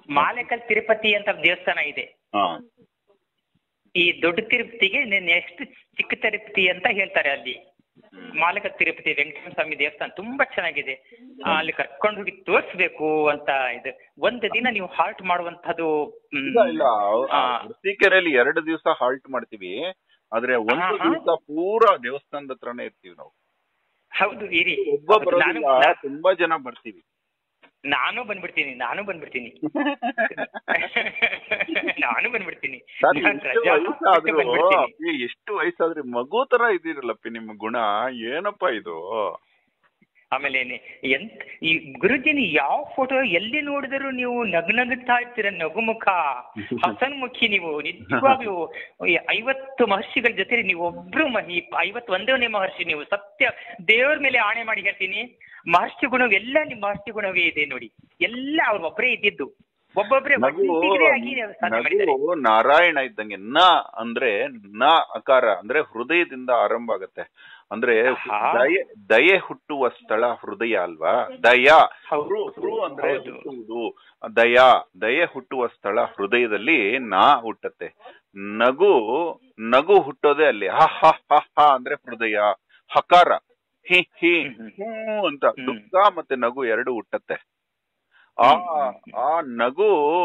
ಮಾಲೆಕಲ್ ತಿರುಪತಿ ಅಂತ ದೇವಸ್ಥಾನ ಇದೆ ಹಾ ಈ ದೊಡ್ಡ ತಿರುಪತಿಗೆ ನೆಕ್ಸ್ಟ್ ಚಿಕ್ಕ ತಿರುಪತಿ ಅಂತ ಹೇಳ್ತಾರೆ ಅಲ್ಲಿ ಮಾಲಕ ತಿರುಪತಿ ವೆಂಕಟೇಶ್ವರ ಸ್ವಾಮಿ ದೇವಸ್ಥಾನ ತುಂಬಾ ಚೆನ್ನಾಗಿದೆ ಆ, ಅಲ್ಲಿ ಕರ್ಕೊಂಡು ಹೋಗಿ ತೋರಿಸ್ಬೇಕು ಅಂತ ಇದು ಒಂದು ದಿನ ನೀವು ಹಾಲ್ಟ್ ಮಾಡುವಂತದ್ದು ಇಲ್ಲ ಇಲ್ಲ ಅರಸೀಕೆರೆಯಲ್ಲಿ ಎರಡು ದಿವಸ ಹಾಲ್ಟ್ ಮಾಡ್ತೀವಿ ಆದ್ರೆ ಒಂದು ಹಾ, ಹಾ. ದಿವಸ ಪೂರಾ ದೇವಸ್ಥಾನದ ಹತ್ರನೇ ಇರ್ತೀವಿ ನಾವು ಹೌದು ಇರಿ ಒಬ್ಬ ನಾನು ಬರೋದಿಲ್ಲ ತುಂಬಾ ಜನ ಬರ್ತೀವಿ ನಾನು ಬಂದ್ಬಿಡ್ತೀನಿ ನಾನು ಬಂದ್ಬಿಡ್ತೀನಿ ನಾನು ಬಂದ್ಬಿಡ್ತೀನಿ ಸರ್, ನಾನ್ ಎಷ್ಟು ರಜಾ ವಯಸ್ಸಾದ್ರೂ ಹಾಕ್ಬಿಟ್ಟು ಬಂದ್ಬಿಡ್ತೀನಿ. ಅಪ್ಪಿ, ಎಷ್ಟು ವಯಸ್ಸಾದ್ರೆ ಮಗು ತರ ಇದೀರಲ್ಲಪ್ಪಿ ನಿಮ್ಮ ಗುಣ ಏನಪ್ಪ ಇದು ಆಮೇಲೆ ನೆ- ಎಂತ ಈ ಗುರುಜಿನಿ ಯಾವ ಫೋಟೋ ಎಲ್ಲಿ ನೋಡಿದ್ರು ನೀವು ನಗ್ನಗುತ್ತಾ ಇರ್ತೀರ ನಗುಮುಖ ಹಸನ್ಮುಖಿ ನೀವು ನಿಜವಾಗ್ಲೂ ಈ ಐವತ್ತು ಮಹರ್ಷಿಗಳ ಜೊತೆ ನೀವು ಒಬ್ರು ಮಹಿ ಐವತ್ತು ಒಂದನೇ ಮಹರ್ಷಿ ನೀವು ಸತ್ಯ ದೇವ್ರ ಮೇಲೆ ಆಣೆ ಮಾಡಿ ಹೇಳ್ತೀನಿ ಮಹರ್ಷಿ ಗುಣವು ಎಲ್ಲ ನಿಮ್ಮ ಮಹರ್ಷಿ ಗುಣವೇ ಇದೆ ನೋಡಿ ಎಲ್ಲ ಅವ್ರು ಒಬ್ಬರೇ ಇದ್ದಿದ್ದು ಒಬ್ಬೊಬ್ರೆ ನಗು ಒಟ್ಟಿಗೆ ಆಗಿ ಸಾಧನೆ ಮಾಡಿದ್ದಾರೆ ನಗು ನಾರಾಯಣ ಇದ್ದಂಗೆ ನ ಅಂದ್ರೆ ನ ಅಕಾರ ಅಂದ್ರೆ ಹೃದಯದಿಂದ ಆರಂಭ ಆಗತ್ತೆ ಅಂದ್ರೆ ಆಹಾ. ದಯೆ ದಯೆ ಹುಟ್ಟುವ ಸ್ಥಳ ಹೃದಯ ಅಲ್ವಾ ದಯ ಹೌದು. ಹೃ ಹೃ ಅಂದ್ರೆ ಹೌದು. ಹುಟ್ಟುವುದು ದಯಾ ದಯೆ ಹುಟ್ಟುವ ಸ್ಥಳ ಹೃದಯದಲ್ಲಿ ನಾ ಹುಟ್ಟತ್ತೆ ನಗು ನಗು ಹುಟ್ಟೋದೇ ಅಲ್ಲಿ ಹ ಹ ಹ ಹ ಅಂದ್ರೆ ಹೃದಯ ಹಕಾರ ಹಿ ಹಿ ಹ್ಮ್. ಹ್ಞೂ ಅಂತ ಹ್ಮ್. ದುಃಖ ಮತ್ತೆ ನಗು ಎರಡು ಹುಟ್ಟತ್ತೆ ಆ ಆ ನಗು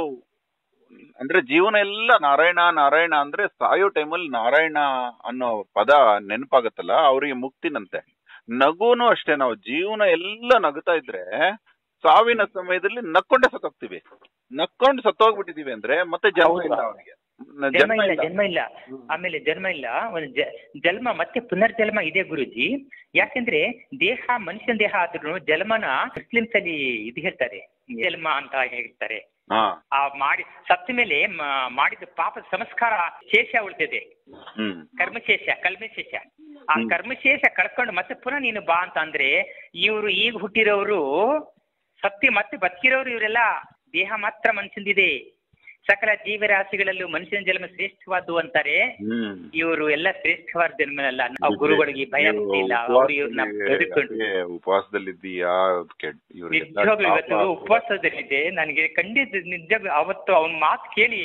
ಅಂದ್ರೆ ಜೀವನ ಎಲ್ಲ ನಾರಾಯಣ ನಾರಾಯಣ ಅಂದ್ರೆ ಸಾಯೋ ಟೈಮಲ್ಲಿ ನಾರಾಯಣ ಅನ್ನೋ ಪದ ನೆನಪಾಗತ್ತಲ್ಲ ಅವರಿಗೆ ಮುಕ್ತಿನಂತೆ ನಗುನು ಅಷ್ಟೇ ನಾವು ಜೀವನ ಎಲ್ಲ ನಗುತ್ತಾ ಇದ್ರೆ ಸಾವಿನ ಸಮಯದಲ್ಲಿ ನಕ್ಕೊಂಡೆ ಸತ್ತೋಗ್ತೀವಿ ನಕ್ಕೊಂಡು ಸತ್ತೋಗ್ಬಿಟ್ಟಿದೀವಿ ಅಂದ್ರೆ ಮತ್ತೆ ಜನ್ಮ ಇಲ್ಲ ಅವನಿಗೆ ಜನ್ಮ ಇಲ್ಲ ಜನ್ಮ ಇಲ್ಲ ಆಮೇಲೆ ಜನ್ಮ ಇಲ್ಲ ಒಂದು ಜ- ಜನ್ಮ ಮತ್ತೆ ಪುನರ್ಜನ್ಮ ಇದೆ ಗುರುಜಿ ಯಾಕೆಂದ್ರೆ ದೇಹ ಮನುಷ್ಯನ ದೇಹ ಆದ್ರೂ ಜನ್ಮನ ಮುಸ್ಲಿಮ್ಸ್ ಅಲ್ಲಿ ಇದು ಹೇಳ್ತಾರೆ ಜನ್ಮ ಅಂತ ಹೇಳ್ತಾರೆ ಹಾ ಆ ಮಾಡಿ ಸತ್ತ ಮೇಲೆ ಮ- ಮಾಡಿದ ಪಾಪದ ಸಂಸ್ಕಾರ ಶೇಷ ಉಳಿದಿದೆ ಹ್ಮ್ ಕರ್ಮಶೇಷ ಕಲ್ಮಶೇಷ ಆ ಹ್ಮ್. ಕರ್ಮಶೇಷ ಕಳ್ಕೊಂಡು ಮತ್ತೆ ಪುನಃ ನೀನು ಬಾ ಅಂತ ಅಂದ್ರೆ ಇವರು ಈಗ ಹುಟ್ಟಿರೋರು ಸತ್ಯ ಮತ್ತೆ ಬದುಕಿರೋರು ಇವರೆಲ್ಲ ದೇಹ ಮಾತ್ರ ಮನುಷ್ಯಂದಿದೆ ಸಕಲ ಜೀವರಾಶಿಗಳಲ್ಲೂ ಮನುಷ್ಯನ ಜನ್ಮ ಶ್ರೇಷ್ಠವಾದ್ದು ಅಂತಾರೆ ಹ್ಮ್ ಇವರು ಎಲ್ಲ ಶ್ರೇಷ್ಠವಾದ ಜನ್ಮನಲ್ಲ ನಾವು ಗುರುಗಳಿಗೆ ಭಯ ಭಕ್ತಿ ಇಲ್ಲ ನೀವು ಅವರು ಇವ್ರನ್ನ ಬದುಕೊಂಡು ಅದೇ ಉಪವಾಸದಲ್ಲಿದ್ದೀಯಾ ಕೆಟ್ಟ ಇವ್ರಿಗೆಲ್ಲ ನಿಜವಾಗ್ಲೂ ಇವತ್ತು ಪಾಪ. ಉಪವಾಸದಲ್ಲಿದೆ ನನಗೆ ಖಂಡಿತ ನಿಜ ಅವತ್ತು ಅವನ ಮಾತು ಕೇಳಿ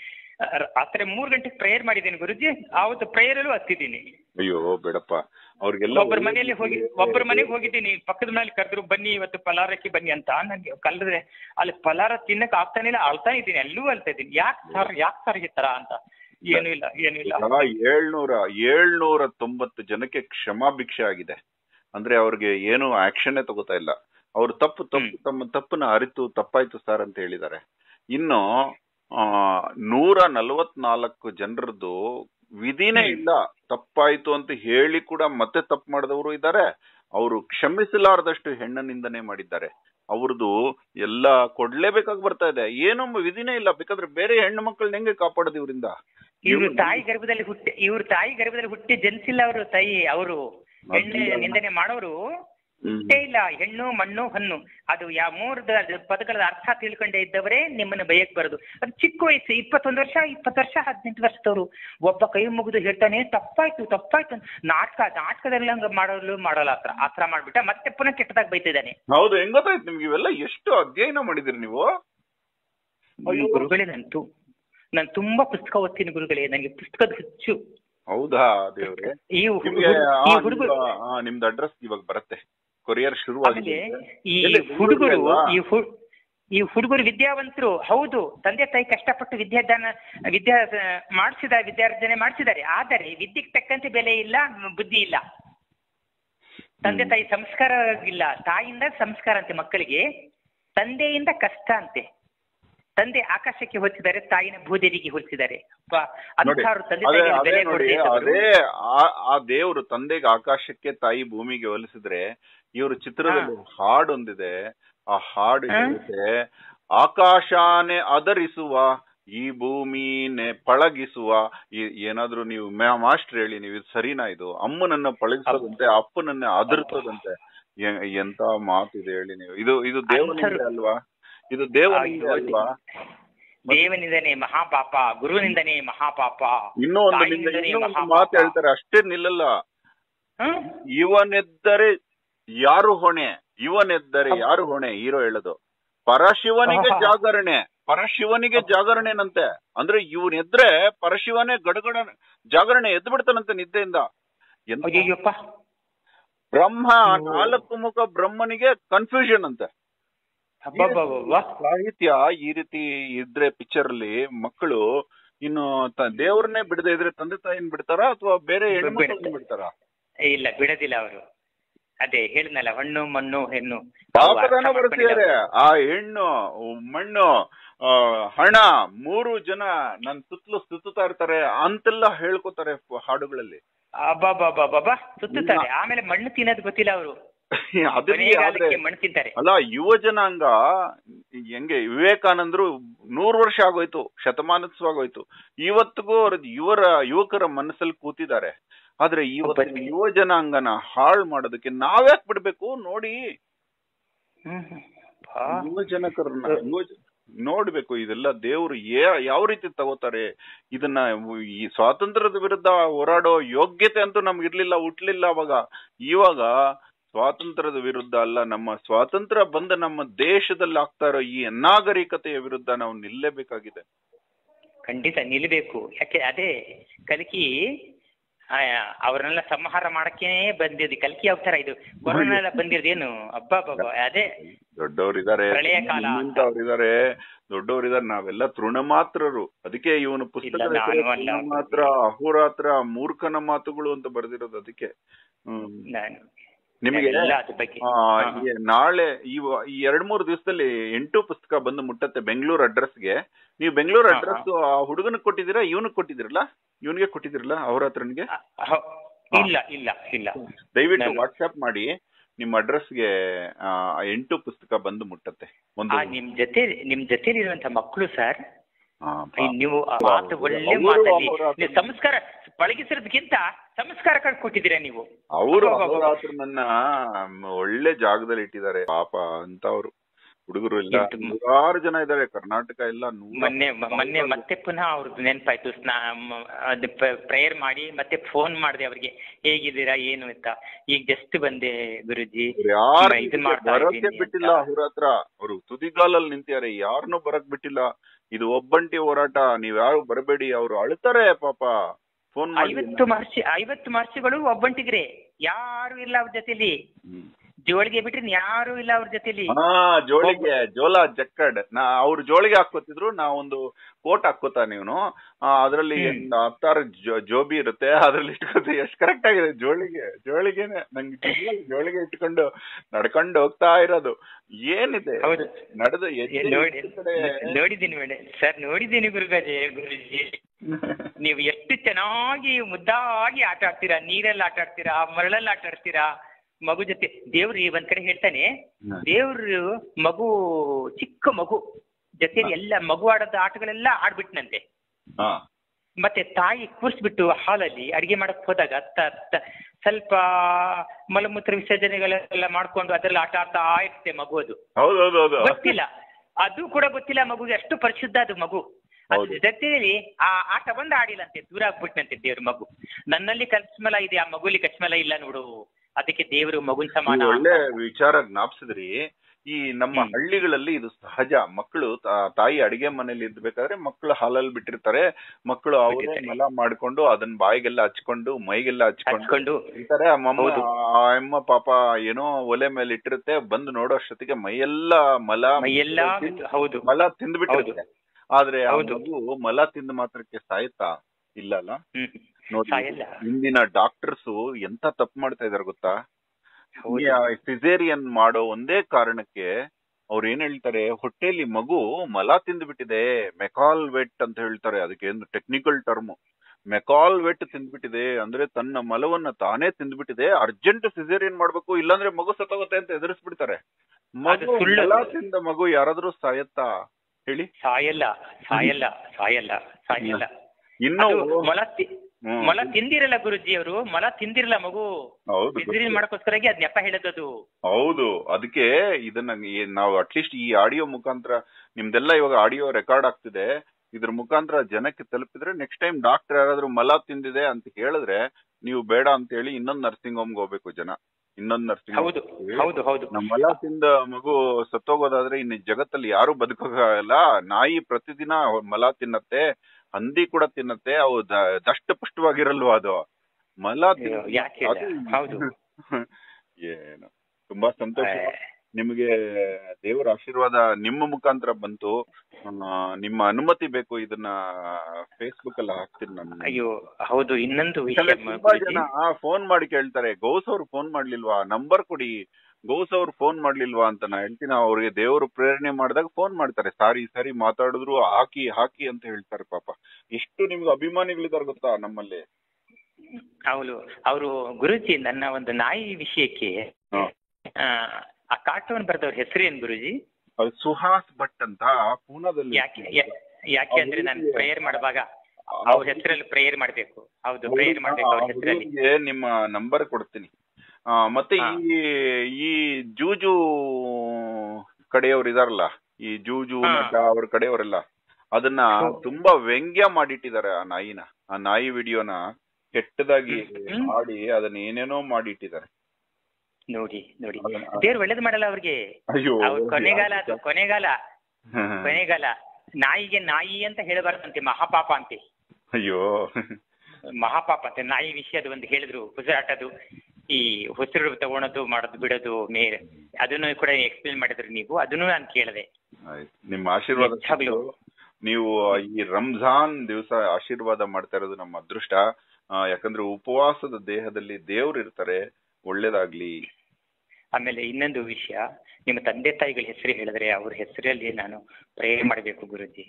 ರಾತ್ರಿ ಮೂರ್ ಗಂಟೆಗೆ ಪ್ರೇಯರ್ ಮಾಡಿದ್ದೀನಿ ಗುರುಜಿ ಅವತ್ತು ಪ್ರೇಯರ್ ಅಲ್ಲೂ ಹತ್ತಿದ್ದೀನಿ ಅಯ್ಯೋ ಬೇಡಪ್ಪ ಅವ್ರಿಗೆಲ್ಲ ಒಬ್ಬರ ಮನೆಯಲ್ಲಿ ಹೋಗಿ ಒಬ್ಬರ ಮನೆಗೆ ಹೋಗಿದ್ದೀನಿ ಪಕ್ಕದ ಮನೇಲಿ ಕರೆದ್ರು ಬನ್ನಿ ಇವತ್ತು ಪಲಾರಕ್ಕೆ ಬನ್ನಿ ಅಂತ ನನಗೆ ಕಲ್ದ್ರೆ ಅಲ್ಲಿ ಪಲಾರ ತಿನ್ನಕ್ ಆಗ್ತಾನೆ ಇಲ್ಲ ಅಳ್ತಾ ಇದ್ದೀನಿ ಅಲ್ಲೂ ಅಳ್ತಾ ಇದ್ದೀನಿ ಯಾಕೆ ಸರ್ ಯಾಕೆ ಸರ್ ಈ ತರ ಅಂತ ಏನು ಇಲ್ಲ ಏನು ಇಲ್ಲ ಈಗ ಏಳ್ನೂರ ಏಳ್ನೂರ ತೊಂಬತ್ತು ಜನಕ್ಕೆ ಕ್ಷಮಾಭಿಕ್ಷೆ ಆಗಿದೆ ಅಂದ್ರೆ ಅವ್ರಿಗೆ ಏನು ಆಕ್ಷನ್ ತಗೋತಾ ಇಲ್ಲ ಅವ್ರು ತಪ್ಪು ತಪ್ಪು ತಮ್ಮ ತಪ್ಪನ್ನ ಅರಿತು ತಪ್ಪಾಯ್ತು ಸರ್ ಅಂತ ಹೇಳಿದ್ದಾರೆ ಇನ್ನು ಆ ನೂರ ನಲವತ್ನಾಲ್ಕು ಜನರದ್ದು ವಿಧಿನೇ ಹ್ಮ್. ಇಲ್ಲ ತಪ್ಪಾಯ್ತು ಅಂತ ಹೇಳಿ ಕೂಡ ಮತ್ತೆ ತಪ್ಪು ಮಾಡಿದವರು ಇದ್ದಾರೆ ಅವರು ಕ್ಷಮಿಸಲಾರದಷ್ಟು ಹೆಣ್ಣನಿಂದನೆ ಮಾಡಿದ್ದಾರೆ ಅವ್ರದ್ದು ಎಲ್ಲ ಕೊಡ್ಲೇಬೇಕಾಗಿ ಬರ್ತಾ ಇದೆ ಏನೋ ವಿಧಿನೇ ಇಲ್ಲ ಬೇಕಾದ್ರೆ ಬೇರೆ ಹೆಣ್ಣು ಮಕ್ಕಳನ್ನ ಹೆಂಗೆ ಕಾಪಾಡೋದು ಇವರಿಂದ ಇವ್ರು ತಾಯಿ ಗರ್ಭದಲ್ಲಿ ಹುಟ್ಟಿ ಇವ್ರು ತಾಯಿ ಗರ್ಭದಲ್ಲಿ ಹುಟ್ಟಿ ಜನಿಸಿಲ್ಲ ಅವರು ತಾಯಿ ಅವರು ಹೆಣ್ಣು ನಿಂದನೆ ಮಾಡೋರು ಹುಟ್ಟೇ ಇಲ್ಲ ಹೆಣ್ಣು ಮಣ್ಣು ಹಣ್ಣು ಅದು ಯಾವ ಮೂರು ಪದಗಳ ಅರ್ಥ ತಿಳ್ಕೊಂಡೇ ಇದ್ದವರೇ ನಿಮ್ಮನ್ನ ಬಯಕ್ ಬರೋದು ಅದು ಚಿಕ್ಕ ವಯಸ್ಸು ಇಪ್ಪತ್ತೊಂದು ವರ್ಷ ಇಪ್ಪತ್ತು ವರ್ಷ ಹದಿನೆಂಟು ವರ್ಷದವರು ಒಬ್ಬ ಕೈ ಮುಗಿದು ಹೇಳ್ತಾನೆ ತಪ್ಪಾಯ್ತು ತಪ್ಪಾಯ್ತು ಅಂತ. ನಾಟಕ ನಾಟಕದಲ್ಲಿ ಹಂಗ ಮಾಡೋಲು ಮಾಡಲ್ಲ ಆತರ ಆತರ ಮಾಡ್ಬಿಟ್ಟ ಮತ್ತೆ ಪುನಃ ಕೆಟ್ಟದಾಗ ಬೈತಿದ್ದಾನೆ ಹೌದು ಹೆಂಗ್ ಗೊತ್ತಾಯ್ತು ನಿಮ್ಗೆ ಇವೆಲ್ಲ ಎಷ್ಟು ಅಧ್ಯಯನ ಮಾಡಿದಿರಿ ನೀವು ಅಯ್ಯೋ. ಗುರುಗಳೇ ನಾನು ತು ನಾನು ತುಂಬಾ ಪುಸ್ತಕ ಓದ್ತೀನಿ ಗುರುಗಳೇ ನನಗೆ ಪುಸ್ತಕದ ಹುಚ್ಚು ಹೌದಾ ದೇವ್ರೆ ಈ ಹುಡು- ನಿಮ್ಗೆ ಆ, ಈ ಹುಡುಗರು ನಿಮ್ಮ- ಆ, ನಿಮ್ದು ಅಡ್ರೆಸ್ ಇವಾಗ ಬರುತ್ತೆ ಕೊರಿಯರ್ ಆಮೇಲೆ ಶುರುವಾಗಿದೆ ಈ ಎಲ್ಲಿ ಹುಡುಗರು ಅಲ್ವಾ? ಈ ಹು- ಈ ಹುಡುಗರು ವಿದ್ಯಾವಂತರು ಹೌದು ತಂದೆ ತಾಯಿ ಕಷ್ಟಪಟ್ಟು ವಿದ್ಯಾದಾನ ವಿದ್ಯಾ ಮಾಡಿಸಿದ ವಿದ್ಯಾರ್ಜನೆ ಮಾಡಿಸಿದ್ದಾರೆ ಆದರೆ ವಿದ್ಯೆಗೆ ತಕ್ಕಂತೆ ಬೆಲೆ ಇಲ್ಲ ಬುದ್ಧಿ ಇಲ್ಲ ತಂದೆ ತಾಯಿ ಸಂಸ್ಕಾರ ಇಲ್ಲ ತಾಯಿಯಿಂದ ಸಂಸ್ಕಾರ ಅಂತೆ ಮಕ್ಕಳಿಗೆ ತಂದೆಯಿಂದ ಕಷ್ಟ ಅಂತೆ ತಂದೆ ಆಕಾಶಕ್ಕೆ ಹೋಲಿಸಿದ್ದಾರೆ ತಾಯಿನ ಭೂದೇವಿಗೆ ಹೋಲಿಸಿದ್ದಾರೆ ಅಬ್ಬಾ, ನೋಡಿ ಅಂಥವ್ರು ತಂದೆ ಅದೇ ತಾಯಿಗೆ ಅದೇ ಬೆಲೆ ನೋಡಿ ಕೊಡದೇ ಇದ್ದವರು ಅದೇ ಆ- ಆ ದೇವ್ರು ತಂದೆಗೆ ಆಕಾಶಕ್ಕೆ ತಾಯಿ ಭೂಮಿಗೆ ಹೋಲಿಸಿದ್ರೆ ಇವ್ರ ಚಿತ್ರದಲ್ಲಿ ಹಾಡು ಒಂದಿದೆ ಆ ಹಾಡು ಹಾ? ಹೇಳುತ್ತೆ ಆಕಾಶಾನೆ ಅದರಿಸುವ ಈ ಭೂಮಿನೇ ಪಳಗಿಸುವ ಈ- ಏನಾದ್ರೂ ನೀವು ಮ್ಯಾ- ಮಾಸ್ಟರ್ ಹೇಳಿ ನೀವು ಇದು ಸರಿನಾ ಇದು ಅಮ್ಮನನ್ನ ಪಳಗಿಸೋದಂತೆ ಅಪ್ಪನನ್ನ ಅದರ್ಸೋದಂತೆ ಎ- ಎಂತ ಮಾತಿದೆ ಹೇಳಿ ನೀವು ಇದು ಇದು ದೇವನಿಂದ ಅಂಥವ್ರು- ಅಲ್ವಾ ಇದು ದೇವನಿಂದ ಅಯ್ಯೋ, ಅಲ್ವಾ ದೇವನಿಂದನೇ ಮಹಾಪಾಪ ಗುರುವಿನಿಂದನೇ ಮಹಾಪಾಪ ಇನ್ನೂ ಒಂದು ನಿಂದ ತಾಯಿಯಿಂದನೇ ಇನ್ನೂ ಒಂದು ಮಹಾಪಾಪ. ಮಾತು ಹೇಳ್ತಾರೆ ಅಷ್ಟೇ ನಿಲ್ಲಲ್ಲ ಹ್ಮ್? ಇವನೆದ್ದರೆ ಯಾರು ಹೊಣೆ ಇವನೆದ್ದರೆ ಯಾರು ಹೊಣೆ ಹೀರೋ ಹೇಳೋದು ಪರಶಿವನಿಗೆ ಆಹಾ. ಜಾಗರಣೆ ಪರಶಿವನಿಗೆ ಜಾಗರಣೆನಂತೆ ಅಂದ್ರೆ ಇವನ್ ಎದ್ರೆ ಪರಶಿವನೇ ಗಡಗಡ ಜಾಗರಣೆ ಎದ್ದು ಬಿಡ್ತಾನಂತೆ ನಿದ್ದೆಯಿಂದ ಎಂತ ಅಯ್ಯಯ್ಯಪ್ಪ ಬ್ರಹ್ಮ ಹ್ಮ್. ನಾಲ್ಕು ಮುಖ ಬ್ರಹ್ಮನಿಗೆ ಕನ್ಫ್ಯೂಷನ್ ಅಂತೆ ಅಬ್ಬಬ್ಬಬ್ಬ ಸಾಹಿತ್ಯ ಈ ರೀತಿ ಇದ್ರೆ ಪಿಕ್ಚರ್ ಅಲ್ಲಿ ಮಕ್ಕಳು ಇನ್ನು ತ- ದೇವ್ರನ್ನೇ ಬಿಡದೆ ಇದ್ರೆ ತಂದೆ ತಾಯಿನ ಬಿಡ್ತಾರಾ ಅಥವಾ ಬೇರೆ ಹೆಣ್ಮಕ್ಳನ್ನ ಬಿಡ್ತಾರಾ ಇಲ್ಲ ಬಿಡದಿಲ್ಲ ಅವರು ಅದೇ ಹೇಳಿದ್ನಲ್ಲ ಹಣ್ಣು ಮಣ್ಣು ಹೆಣ್ಣು ಅವು ಅರ್ಥ ಪಾಪದಾನ ಬರ್ತಿದ್ದಾರೆ ಮಾಡ್ಕೊಂಡಿಲ್ಲ. ಆ ಹೆಣ್ಣು ಮಣ್ಣು ಆ, ಹಣ ಮೂರು ಜನ ನನ್ ಸುತ್ತಲೂ ಸುತ್ತುತ್ತಾ ಇರ್ತಾರೆ ಅಂತೆಲ್ಲ ಹೇಳ್ಕೊತಾರೆ ಹಾಡುಗಳಲ್ಲಿ ಅಬ್ಬಬ್ಬಬ್ಬಬ್ಬ ಸುತ್ತುತ್ತಾರೆ ಆಮೇಲೆ ಮಣ್ಣು ತಿನ್ನೋದು ಗೊತ್ತಿಲ್ಲ ಅವರು ಅದ್ರಲ್ಲಿ ಆದ್ರೆ ಕೊನೆಗಾಲಕ್ಕೆ ಮಣ್ಣು ತಿಂತಾರೆ ಅಲ್ಲ ಯುವ ಜನಾಂಗ ಹೆಂಗೆ ವಿವೇಕಾನಂದರು ನೂರು ವರ್ಷ ಆಗೋಯ್ತು ಶತಮಾನೋತ್ಸವಾಗೋಯ್ತು ಇವತ್ತಿಗೂ ಅವ್ರ ಯುವರ ಯುವಕರ ಮನಸ್ಸಲ್ಲಿ ಕೂತಿದ್ದಾರೆ ಆದ್ರೆ ಇವತ್ತಿನ ಒಬ್ಬ- ಯುವ ಜನಾಂಗನ ಹಾಳು ಮಾಡೋದಕ್ಕೆ ನಾವ್ಯಾಕ್ ಬಿಡ್ಬೇಕು ನೋಡಿ ಹ್ಮ್ ಹ್ಮ್. ಬಾ. ಯುವ ಜನಕರನ್ನ ಯುವ ಜ- ನೋಡ್ಬೇಕು ಇದೆಲ್ಲ ದೇವ್ರು ಯಾ- ಯಾವ ರೀತಿ ತಗೋತಾರೆ ಇದನ್ನ ಈ ಸ್ವಾತಂತ್ರ್ಯದ ವಿರುದ್ಧ ಹೋರಾಡೋ ಯೋಗ್ಯತೆ ಅಂತೂ ನಮ್ಗೆ ಇರ್ಲಿಲ್ಲ ಹುಟ್ಲಿಲ್ಲ ಅವಾಗ ಇವಾಗ ಸ್ವಾತಂತ್ರ್ಯದ ವಿರುದ್ಧ ಅಲ್ಲ ನಮ್ಮ ಸ್ವಾತಂತ್ರ್ಯ ಬಂದ ನಮ್ಮ ದೇಶದಲ್ಲಿ ಆಗ್ತಾ ಇರೋ ಈ ಅನಾಗರಿಕತೆಯ ವಿರುದ್ಧ ನಾವು ನಿಲ್ಲೇಬೇಕಾಗಿದೆ ಖಂಡಿತ ನಿಲ್ಬೇಕು ಯಾಕೆ ಅದೇ ಕಲ್ಕಿ ಆ, ಅವ್ರನ್ನೆಲ್ಲ ಸಂಹಾರ ಮಾಡಕ್ಕೆ ಬಂದಿದ್ದು ಕಲ್ಕಿ ಅವತಾರ ಇದು ಕೊರೋನಾ ಎಲ್ಲ ಬಂದಿರೋದೇನು ಅಬ್ಬಬ್ಬಬ್ಬ ಅದೇ ದೊಡ್ಡವರಿದ್ದಾರೆ ಪ್ರಳಯ ಕಾಲ ಅಂತ. ಅವ್ರಿದ್ದಾರೆ ದೊಡ್ಡವರಿದ್ದಾರೆ ನಾವೆಲ್ಲ ತೃಣಮಾತ್ರರು ಅದಕ್ಕೆ ಇವನು ಪುಸ್ತಕ ಇಲ್ಲ, ನಾನು ಅಲ್ಲ. ಮಾತ್ರ ಅಹೋರಾತ್ರ ಮೂರ್ಖನ ಮಾತುಗಳು ಅಂತ ಬರೆದಿರೋದು ಅದಕ್ಕೆ ಹ್ಮ್ ನಾನು ನಿಮಗೆ ಎಲ್ಲ ಅದ್ರ ಬಗ್ಗೆ ಆ, ಹಾ. ಈ ನಾಳೆ ಈ ವ- ಈ ಎರಡ್ ಮೂರು ದಿವಸದಲ್ಲಿ ಎಂಟು ಪುಸ್ತಕ ಬಂದು ಮುಟ್ಟತ್ತೆ ಬೆಂಗಳೂರು ಅಡ್ರೆಸ್ಗೆ ನೀವು ಬೆಂಗಳೂರು ಹಾ, ಅಡ್ರೆಸ್ ಆ ಹುಡುಗನಿಗೆ ಕೊಟ್ಟಿದ್ದೀರಾ ಇವನಿಗೆ ಕೊಟ್ಟಿದ್ದೀರಲ್ಲ ಇವನಿಗೆ ಕೊಟ್ಟಿದ್ದೀರಲ್ಲ ಅವ್ರ ಹತ್ರನಿಗೆ ಅ- ಹೌ- ಇಲ್ಲ ಇಲ್ಲ ಇಲ್ಲ ದಯವಿಟ್ಟು ನಾನು- ವಾಟ್ಸ್ಆಪ್ ಮಾಡಿ ನಿಮ್ಮ ಅಡ್ರೆಸ್ಗೆ ಎಂಟು ಪುಸ್ತಕ ಬಂದು ಮುಟ್ಟತ್ತೆ ಒಂದು ಆ ನಿಮ್ ಜೊತೆ ನಿಮ್ ಜೊತೆಲಿ ಇರುವಂತ ಮಕ್ಕಳು ಸರ್ ಆ, ನೀವು ಆ ಮಾತು ಒಳ್ಳೆ ಅವರು ಮಾತಲ್ಲಿ ಅವರ- ನೀವು ಸಂಸ್ಕಾರ ಪಳಗಿಸಿರೋದಕ್ಕಿಂತ ಸಂಸ್ಕಾರ ಕೊಟ್ಟಿದ್ದೀರಾ ನೀವು ಅವರು ಅಬ್ಬಬ್ಬಬ್ಬ. ಅವರಾತ್ರ ನನ್ನ ಒಳ್ಳೆ ಜಾಗದಲ್ಲಿ ಇಟ್ಟಿದ್ದಾರೆ ಪಾಪ ಅಂತವ್ರು ಹುಡುಗರು ಎಲ್ಲ ಎಷ್ಟು ಮ- ನೂರಾರು ಜನ ಇದ್ದಾರೆ ಕರ್ನಾಟಕ ಎಲ್ಲ ನೂರ ಮೊನ್ನೆ ಮೊನ್ನೆ ಮತ್ತೆ ಪುನಃ ಅವ್ರದ್ದು ನೆನಪಾಯ್ತು ಸ್ನಾ ಮ- ಅದು ಪ್ರೇಯರ್ ಮಾಡಿ ಮತ್ತೆ ಫೋನ್ ಮಾಡಿದೆ ಅವ್ರಿಗೆ ಹೇಗಿದ್ದೀರಾ ಏನು ಅಂತ ಈಗ ಜಸ್ಟ್ ಬಂದೆ ಗುರುಜಿ ಯಾರು ಇದು ಮಾಡ್ತಾ ಬರೋಕೆ ಇದ್ದೀನಿ ಬಿಟ್ಟಿಲ್ಲ ಅಂತ. ಅವ್ರ ಹತ್ರ ಅವರು ತುದಿಗಾಲಲ್ಲಿ ನಿಂತಿದ್ದಾರೆ ಯಾರನ್ನೂ ಬರಕ್ ಬಿಟ್ಟಿಲ್ಲ ಇದು ಒಬ್ಬಂಟಿ ಹೋರಾಟ ನೀವ್ ಯಾರು ಬರಬೇಡಿ ಅವ್ರು ಅಳ್ತಾರೆ ಪಾಪ ಫೋನ್ ಮಾಡಿ ಐವತ್ತು ಮಾರ್ಚ್ ಐವತ್ತು ಮಾರ್ಚ್ಗಳು ಒಬ್ಬಂಟಿಗ್ರೆ ಯಾರು ಇಲ್ಲ ಅವ್ರ ಜೊತೆಲಿ ಹ್ಮ್. ಜೋಳಿಗೆ ಬಿಟ್ರೆ ಯಾರು ಇಲ್ಲ ಅವ್ರ ಜೊತೆಲಿ ಹಾ ಜೋಳಿಗೆ ಜೋಲ ಜಕ್ಕಡ್ ನಾ ಅವ್ರು ಜೋಳಿಗೆ ಹಾಕೋತಿದ್ರು ನಾವೊಂದು ಕೋಟ್ ಹಾಕೋತಾ ನೀನು ಅದ್ರಲ್ಲಿ ಹ್ಮ್. ಒಂದ್ ಹತ್ತಾರು ಜೋ- ಜೋಬಿ ಇರುತ್ತೆ ಅದ್ರಲ್ಲಿ ಇಟ್ಕೊತ ಎಷ್ಟ್ ಕರೆಕ್ಟ್ ಆಗಿದೆ ಜೋಳಿಗೆ ಜೋಳಿಗೆನೆ ನಂಗೆ ಜೀವನದಲ್ಲಿ ಜೋಳಿಗೆ ಇಟ್ಕೊಂಡು ನಡ್ಕೊಂಡು ಹೋಗ್ತಾ ಇರೋದು ಏನಿದೆ ಹೌದು. ನಡೆದು ಏ, ಹೆಜ್ಜೆ ನೋಡಿ ಎಷ್ಟು ಕಡೆ ನೋಡಿದ್ದೀನಿ ಮೇಡಮ್ ಸರ್ ನೋಡಿದ್ದೀನಿ ಗುರುಗಾಜೆ ಗುರುಜಿ ನೀವು ಎಷ್ಟು ಚೆನ್ನಾಗಿ ಮುದ್ದಾಗಿ ಆಟ ಆಡ್ತೀರಾ ನೀರಲ್ಲಿ ಆಟ ಆಡ್ತೀರಾ ಮರಳಲ್ಲಿ ಆಟ ಆಡ್ತೀರಾ ಮಗು ಜೊತೆ ದೇವ್ರು ಈ ಒಂದ್ ಕಡೆ ಹೇಳ್ತಾನೆ ಹ್ಮ್. ದೇವ್ರು ಮಗು ಚಿಕ್ಕ ಮಗು ಜೊತೆಲಿ ಎಲ್ಲ ಮಗು ಆಡೋದ ಆಟಗಳೆಲ್ಲ ಆಡ್ಬಿಟ್ನಂತೆ ಹಾ ಮತ್ತೆ ತಾಯಿ ಕೂರಿಸ್ಬಿಟ್ಟು ಹಾಲಲ್ಲಿ ಅಡಿಗೆ ಮಾಡಕ್ ಹೋದಾಗ ತ- ತ- ಸ್ವಲ್ಪ ಮಲಮೂತ್ರ ವಿಸರ್ಜನೆಗಳೆಲ್ಲ ಮಾಡ್ಕೊಂಡು ಅದ್ರಲ್ಲಿ ಆಟ ಆಡ್ತಾ ಇರುತ್ತೆ ಮಗು ಅದು ಹೌದೌದೌದು ಗೊತ್ತಿಲ್ಲ ಅದು ಕೂಡ ಗೊತ್ತಿಲ್ಲ ಮಗುಗೆ ಅಷ್ಟು ಪರಿಶುದ್ಧ ಅದು ಮಗು ಹೌದು. ಅದ್ರ ಜೊತೆಯಲ್ಲಿ ಆ ಆಟ ಬಂದು ಆಡಿಲ್ಲಂತೆ ದೂರ ಆಗ್ಬಿಟ್ನಂತೆ ದೇವ್ರ ಮಗು ನನ್ನಲ್ಲಿ ಕಚ್ಮಲ ಇದೆ ಆ ಮಗುಲಿ ಕಚ್ಮಲ ಇಲ್ಲ ನೋಡು ಅದಕ್ಕೆ ದೇವರು ಮಗುನ್ ಸಮಾನ ನೀವು ಒಳ್ಳೆ ಅಂತ. ವಿಚಾರ ಜ್ಞಾಪಿಸಿದ್ರಿ ಈ ನಮ್ಮ ಹ್ಮ್. ಹಳ್ಳಿಗಳಲ್ಲಿ ಇದು ಸಹಜ ಮಕ್ಕಳು ತಾ- ತಾಯಿ ಅಡಿಗೆ ಮನೇಲಿ ಇದ್ಬೇಕಾದ್ರೆ ಮಕ್ಕಳು ಹಾಲಲ್ಲಿ ಬಿಟ್ಟಿರ್ತಾರೆ ಮಕ್ಕಳು ಅವರೇ ಬಿಟ್ಟಿರ್ತಾರೆ. ಮಲ ಮಾಡ್ಕೊಂಡು ಅದನ್ನ ಬಾಯಿಗೆಲ್ಲ ಹಚ್ಕೊಂಡು ಮೈಗೆಲ್ಲ ಹಚ್ಕೊಂಡು ಹಚ್ಕೊಂಡು ಇರ್ತಾರೆ ಆ ಮಮ್ಮ ಹೌದು. ಆ ಅಮ್ಮ ಪಾಪ ಏನೋ ಒಲೆ ಮೇಲೆ ಇಟ್ಟಿರುತ್ತೆ ಬಂದು ನೋಡೋ ಅಷ್ಟೊತ್ತಿಗೆ ಮೈಯೆಲ್ಲ ಮಲ ಮೈಯೆಲ್ಲ ತಿಂದ್- ಹೌದು ಮಲ ತಿಂದ್ಬಿಟ್ಟಿರುತ್ತೆ ಆದ್ರೆ ಆ ಹೌದು. ಮಗು ಮಲ ತಿಂದ ಮಾತ್ರಕ್ಕೆ ಸಾಯ್ತಾ ಇಲ್ಲಲ್ಲ ಹ್ಮ್ ನೋಡಿ ಸಾಯಲ್ಲ. ಇಂದಿನ ಡಾಕ್ಟರ್ಸ್ ಎಂತ ತಪ್ಪು ಮಾಡ್ತಾ ಇದಾರೆ ಗೊತ್ತಾ ಹೌದು. ಸಿಸೇರಿಯನ್ ಮಾಡೋ ಒಂದೇ ಕಾರಣಕ್ಕೆ ಅವ್ರು ಏನ್ ಹೇಳ್ತಾರೆ ಹೊಟ್ಟೆಲಿ ಮಗು ಮಲ ತಿಂದ್ಬಿಟ್ಟಿದೆ ಮೆಕಾಲ್ ವೆಟ್ ಅಂತ ಹೇಳ್ತಾರೆ ಅದಕ್ಕೆ ಒಂದು ಟೆಕ್ನಿಕಲ್ ಟರ್ಮ್ ಮೆಕಾಲ್ ವೆಟ್ ತಿಂದ್ಬಿಟ್ಟಿದೆ ಅಂದ್ರೆ ತನ್ನ ಮಲವನ್ನ ತಾನೇ ತಿಂದ್ಬಿಟ್ಟಿದೆ ಅರ್ಜೆಂಟ್ ಸಿಸೇರಿಯನ್ ಮಾಡ್ಬೇಕು ಇಲ್ಲಾಂದ್ರೆ ಮಗು ಸತ್ತೋಗುತ್ತೆ ಅಂತ ಎದುರಿಸ್ಬಿಡ್ತಾರೆ ಮಗು ಸುಳ್ಳು. ಮಲ ತಿಂದ ಮಗು ಯಾರಾದ್ರೂ ಸಾಯತ್ತಾ ಹೇಳಿ ಸಾಯಲ್ಲ ಸಾಯಲ್ಲ ಸಾಯಲ್ಲ ಸಾಯಲ್ಲ ಇನ್ನು ಅದು ಮೊಲ ತಿ- ಹ್ಮ್. ಮೊಲ ತಿಂದಿರಲ್ಲ ಗುರುಜಿ ಅವರು ಮೊಲ ತಿಂದಿರಲ್ಲ ಮಗು ಹೌದು ಸಿದ್ರಿನ್ ಗೊತ್ತು. ಮಾಡಕ್ಕೋಸ್ಕರಾಗಿ ಅದ್ ನೆಪ ಹೇಳೋದದು ಹೌದು ಅದಕ್ಕೆ ಇದನ್ನ ಈ- ನಾವು ಅಟ್ಲೀಸ್ಟ್ ಈ ಆಡಿಯೋ ಮುಖಾಂತರ ನಿಮ್ದೆಲ್ಲ ಇವಾಗ ಆಡಿಯೋ ರೆಕಾರ್ಡ್ ಆಗ್ತಿದೆ ಇದ್ರ ಮುಖಾಂತರ ಜನಕ್ಕೆ ತಲುಪಿದ್ರೆ ನೆಕ್ಸ್ಟ್ ಟೈಮ್ ಡಾಕ್ಟರ್ ಯಾರಾದ್ರೂ ಮಲ ತಿಂದಿದೆ ಅಂತ ಹೇಳಿದ್ರೆ ನೀವು ಬೇಡ ಅಂತ ಹೇಳಿ ಇನ್ನೊಂದು ನರ್ಸಿಂಗ್ ಹೋಮ್ಗೆ ಹೋಗ್ಬೇಕು ಜನ ಇನ್ನೊಂದ್ ನರ್ಸಿಂಗ್ ಹೌದು ಹೌದು ಹೌದು ನಮ್ಮ ಮಲ ತಿಂದ ಮಗು ಸತ್ತೋಗೋದಾದ್ರೆ ಇನ್ನು ಜಗತ್ತಲ್ಲಿ ಯಾರು ಬದುಕೋಕಾಗಲ್ಲ ನಾಯಿ ಪ್ರತಿದಿನ ಮಲ ತಿನ್ನತ್ತೆ ಹಂದಿ ಕೂಡ ತಿನ್ನತ್ತೆ ಅವು ದ- ದಷ್ಟಪುಷ್ಟವಾಗಿರಲ್ವಾ ಅದು ಮಲ ಅಯ್ಯೋ, ತಿನ್- ಯಾಕೆ ಇಲ್ಲ? ಅದು- ಹೌದು. ಏನು ತುಂಬಾ ಸಂತೋಷ ಆ, ನಿಮಗೆ ದೇವರ ಆಶೀರ್ವಾದ ನಿಮ್ಮ ಮುಖಾಂತರ ಬಂತು ಆ, ನಿಮ್ಮ ಅನುಮತಿ ಬೇಕು ಇದನ್ನ ಫೇಸ್ಬುಕ್ ಅಲ್ಲಿ ಹಾಕ್ತೀನಿ ನಾನು ಅಯ್ಯೋ ಹೌದು ಇನ್ನೊಂದು ವಿಷಯ ಯಾಕಂದ್ರೆ ಮ- ತುಂಬಾ ಗುರೂಜಿ. ಜನ ಫೋನ್ ಮಾಡಿ ಕೇಳ್ತಾರೆ ಗೌಸ್ ಅವ್ರು ಫೋನ್ ಮಾಡ್ಲಿಲ್ವಾ ನಂಬರ್ ಕೊಡಿ ಗೌಸ್ ಅವ್ರು ಫೋನ್ ಮಾಡ್ಲಿಲ್ವಾ ಅಂತ ನಾ ಹೇಳ್ತೀನಿ ಅವ್ರಿಗೆ ದೇವರು ಪ್ರೇರಣೆ ಮಾಡಿದಾಗ ಫೋನ್ ಮಾಡ್ತಾರೆ ಸಾರಿ ಸಾರಿ ಮಾತಾಡಿದ್ರು ಹಾಕಿ ಹಾಕಿ ಅಂತ ಹೇಳ್ತಾರೆ ಪಾಪ ಎಷ್ಟು ನಿಮ್ಗೆ ಅಭಿಮಾನಿಗಳಿದಾರೆ ಗೊತ್ತಾ ನಮ್ಮಲ್ಲಿ ಹೌದು ಅವರು ಗುರುಜಿ ನನ್ನ ಒಂದು ನಾಯಿ ವಿಷಯಕ್ಕೆ ಹಾ. ಆ, ಆ ಕಾರ್ಟೂನ್ ಬರ್ದವ್ರ ಹೆಸರು ಏನ್ ಗುರುಜಿ ಅದು ಸುಹಾಸ್ ಭಟ್ ಅಂತ ಪೂನಾದಲ್ಲಿ ಯಾಕೆ ಯಾ- ಯಾಕೆ ಅಂದ್ರೆ ನಾನು ಪ್ರೇಯರ್ ಮಾಡುವಾಗ ಅವ್ರ ಹೆಸರಲ್ಲಿ ಪ್ರೇಯರ್ ಮಾಡ್ಬೇಕು ಹೌದು ಪ್ರೇಯರ್ ಮಾಡ್ಬೇಕು ಅವ್ರ ಹೆಸರಲ್ಲಿ ಅವ್ರಿಗೆ ನಿಮ್ಮ ನಂಬರ್ ಕೊಡ್ತೀನಿ ಆ, ಮತ್ತೆ ಹಾ. ಈ ಈ ಜೂಜು ಕಡೆಯವ್ರು ಇದಾರಲ್ಲ ಈ ಜೂಜು ಹಾ. ನಟ ಅವ್ರ ಕಡೆಯವರೆಲ್ಲ ಅದನ್ನ ಹೋ. ತುಂಬಾ ವ್ಯಂಗ್ಯ ಮಾಡಿಟ್ಟಿದ್ದಾರೆ ಆ ನಾಯಿನ ಆ ನಾಯಿ ವಿಡಿಯೋನ ಕೆಟ್ಟದಾಗಿ ಹ್ಮ್. ಮಾಡಿ ಅದನ್ನ ಏನೇನೋ ಮಾಡಿಟ್ಟಿದ್ದಾರೆ ನೋಡಿ ನೋಡಿ ಅದನ್ನ- ದೇವ್ರು ಒಳ್ಳೇದು ಮಾಡಲ್ಲ ಅವ್ರಿಗೆ ಅಯ್ಯೋ ಅವ್ರ ಕೊನೆಗಾಲ ಅದು ಕೊನೆಗಾಲ ಹ್ಮ್. ಕೊನೆಗಾಲ ನಾಯಿಗೆ ನಾಯಿ ಅಂತ ಹೇಳಬಾರ್ದಂತೆ ಮಹಾಪಾಪ ಅಂತೆ ಅಯ್ಯೋ ಮಹಾಪಾಪ ಅಂತೆ ನಾಯಿ ವಿಷಯದ ಒಂದು ಹೇಳಿದ್ರು ಉಸಿರಾಟದು ಈ ಉಸಿರು ತಗೊಳೋದು ಮಾಡೋದು ಬಿಡೋದು ಮೇರೆ ಅದನ್ನು ಕೂಡ ಎಕ್ಸ್ಪ್ಲೇನ್ ಮಾಡಿದ್ರಿ ನೀವು ಅದನ್ನು ನಾನು ಕೇಳಿದೆ ಆಯ್ತು. ನಿಮ್ಮ ಆಶೀರ್ವಾದ ಹೆಚ್ಚಾಗ್ಲು. ಸಿಕ್ತು. ನೀವು ಈ ರಂಜಾನ್ ದಿವಸ ಆಶೀರ್ವಾದ ಮಾಡ್ತಾ ಇರೋದು ನಮ್ಮ ಅದೃಷ್ಟ ಆ, ಯಾಕಂದ್ರೆ ಉಪವಾಸದ ದೇಹದಲ್ಲಿ ದೇವ್ರು ಇರ್ತಾರೆ ಒಳ್ಳೇದಾಗ್ಲಿ ಆಮೇಲೆ ಇನ್ನೊಂದು ವಿಷಯ ನಿಮ್ಮ ತಂದೆ ತಾಯಿಗಳ ಹೆಸರು ಹೇಳಿದ್ರೆ ಅವ್ರ ಹೆಸರಲ್ಲಿ ನಾನು ಪ್ರೇಯರ್ ಮಾಡಬೇಕು ಗುರುಜಿ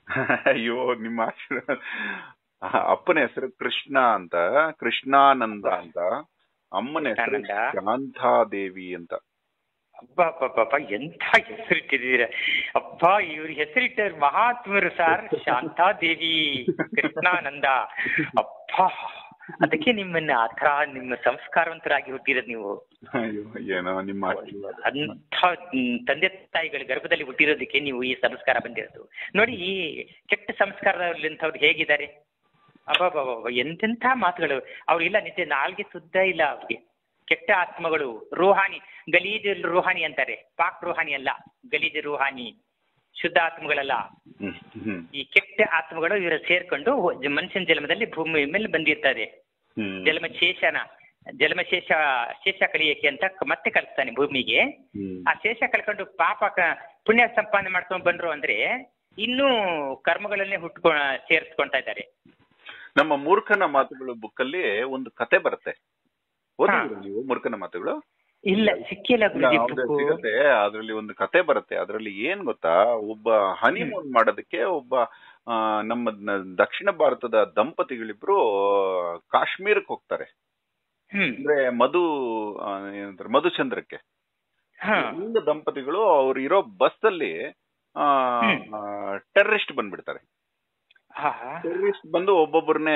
ಅಯ್ಯೋ ನಿಮ್ಮ ಆಶೀರ್ವಾದ ಆ, ಅಪ್ಪನ ಹೆಸರು ಕೃಷ್ಣ ಅಂತ ಕೃಷ್ಣಾನಂದ ಅಂತ ಅಮ್ಮನ ಹೆಸರು ಕೃಷ್ಣಾನಂದ. ಶಾಂತಾದೇವಿ ಅಂತ ಅಪ್ಪ ಅಪ್ಪ ಅಪ್ಪ ಎಂಥ ಹೆಸರಿಟ್ಟಿದ್ದೀರ ಅಪ್ಪ ಇವ್ರ ಹೆಸರಿಟ್ಟವ್ರು ಮಹಾತ್ಮರು ಸರ್ ಶಾಂತಾದೇವಿ ಕೃಷ್ಣಾನಂದ ಅಪ್ಪ ಅದಕ್ಕೆ ನಿಮ್ಮನ್ನ ಆ ಥರ ನಿಮ್ಮ ಸಂಸ್ಕಾರವಂತರಾಗಿ ಹುಟ್ಟಿರೋದು ನೀವು ಅಯ್ಯೋ ಏನೋ ನಿಮ್ಮ ಆಶೀರ್ವಾದ ಅಂಥ ಮ್, ತಂದೆ ತಾಯಿಗಳ ಗರ್ಭದಲ್ಲಿ ಹುಟ್ಟಿರೋದಕ್ಕೆ ನೀವು ಈ ಸಂಸ್ಕಾರ ಬಂದಿರೋದು ನೋಡಿ ಈ ಕೆಟ್ಟ ಸಂಸ್ಕಾರದಲ್ಲಿಂಥವ್ರು ಹೇಗಿದ್ದಾರೆ ಅಬ್ಬಬ್ಬಬ್ಬ ಎಂತೆಂಥ ಮಾತುಗಳು ಅವ್ರು ಇಲ್ಲ ನಿಜ ನಾಲ್ಗೆ ಸುದ್ದ ಇಲ್ಲ ಅವ್ರಿಗೆ ಕೆಟ್ಟ ಆತ್ಮಗಳು ರೂಹಾನಿ ಗಲೀಜ್ ರೂಹಾನಿ ಅಂತಾರೆ ಪಾಕ್ ರೂಹಾನಿ ಅಲ್ಲ ಗಲೀಜ್ ರೂಹಾನಿ ಶುದ್ಧ ಆತ್ಮಗಳಲ್ಲ ಹ್ಮ್ ಹ್ಮ್ ಈ ಕೆಟ್ಟ ಆತ್ಮಗಳು ಇವರ ಸೇರ್ಕೊಂಡು ಜ- ಮನುಷ್ಯನ ಜನ್ಮದಲ್ಲಿ ಭೂಮಿ ಮೇಲೆ ಬಂದಿರ್ತಾರೆ ಹ್ಮ್ ಜನ್ಮ ಶೇಷನ ಜನ್ಮಶೇಷ ಶೇಷ ಕಳಿಯಕ್ಕೆ ಅಂತ ಕ- ಮತ್ತೆ ಕಳಿಸ್ತಾನೆ ಭೂಮಿಗೆ ಹ್ಮ್ ಆ ಶೇಷ ಕಳ್ಕೊಂಡು ಪಾಪ ಕ- ಪುಣ್ಯ ಸಂಪಾದನೆ ಮಾಡ್ಕೊಂಡ್ ಬಂದ್ರು ಅಂದ್ರೆ ಇನ್ನೂ ಕರ್ಮಗಳನ್ನೇ ಹುಟ್ಕೊ ಸೇರಿಸ್ಕೊಂತಾ ಇದ್ದಾರೆ ನಮ್ಮ ಮೂರ್ಖನ ಮಾತುಗಳು ಬುಕ್ ಅಲ್ಲಿ ಒಂದು ಕತೆ ಬರುತ್ತೆ ಓದಿದ್ದೀರಾ ನೀವು ಮೂರ್ಖನ ಮಾತುಗಳು ಇಲ್ಲ ಸಿಕ್ಕಿಲ್ಲ ಇಲ್ಲ, ಗುರುಜಿ ಹೌದು, ಬುಕ್ಕು ಸಿಗತ್ತೆ ಅದ್ರಲ್ಲಿ ಒಂದು ಕತೆ ಬರುತ್ತೆ ಅದ್ರಲ್ಲಿ ಏನ್ ಗೊತ್ತಾ ಒಬ್ಬ ಹನಿಮೂನ್ ಮಾಡೋದಕ್ಕೆ ಒಬ್ಬ ಆ, ನಮ್ಮ ನ- ದಕ್ಷಿಣ ಭಾರತದ ದಂಪತಿಗಳಿಬ್ರು ಕಾಶ್ಮೀರಕ್ಕೆ ಹೋಗ್ತಾರೆ ಹ್ಮ್ ಅಂದ್ರೆ ಮಧು ಆ, ಏನಂತಾರೆ ಮಧುಚಂದ್ರಕ್ಕೆ ಹಾ ಹಿಂದ ದಂಪತಿಗಳು ಅವ್ರು ಇರೋ ಬಸ್ ಅಲ್ಲಿ ಹ್ಮ್. ಟೆರರಿಸ್ಟ್ ಬಂದ್ಬಿಡ್ತಾರೆ ಹಾ ಟೆರರಿಸ್ಟ್ ಬಂದು ಒಬ್ಬೊಬ್ಬರನ್ನೇ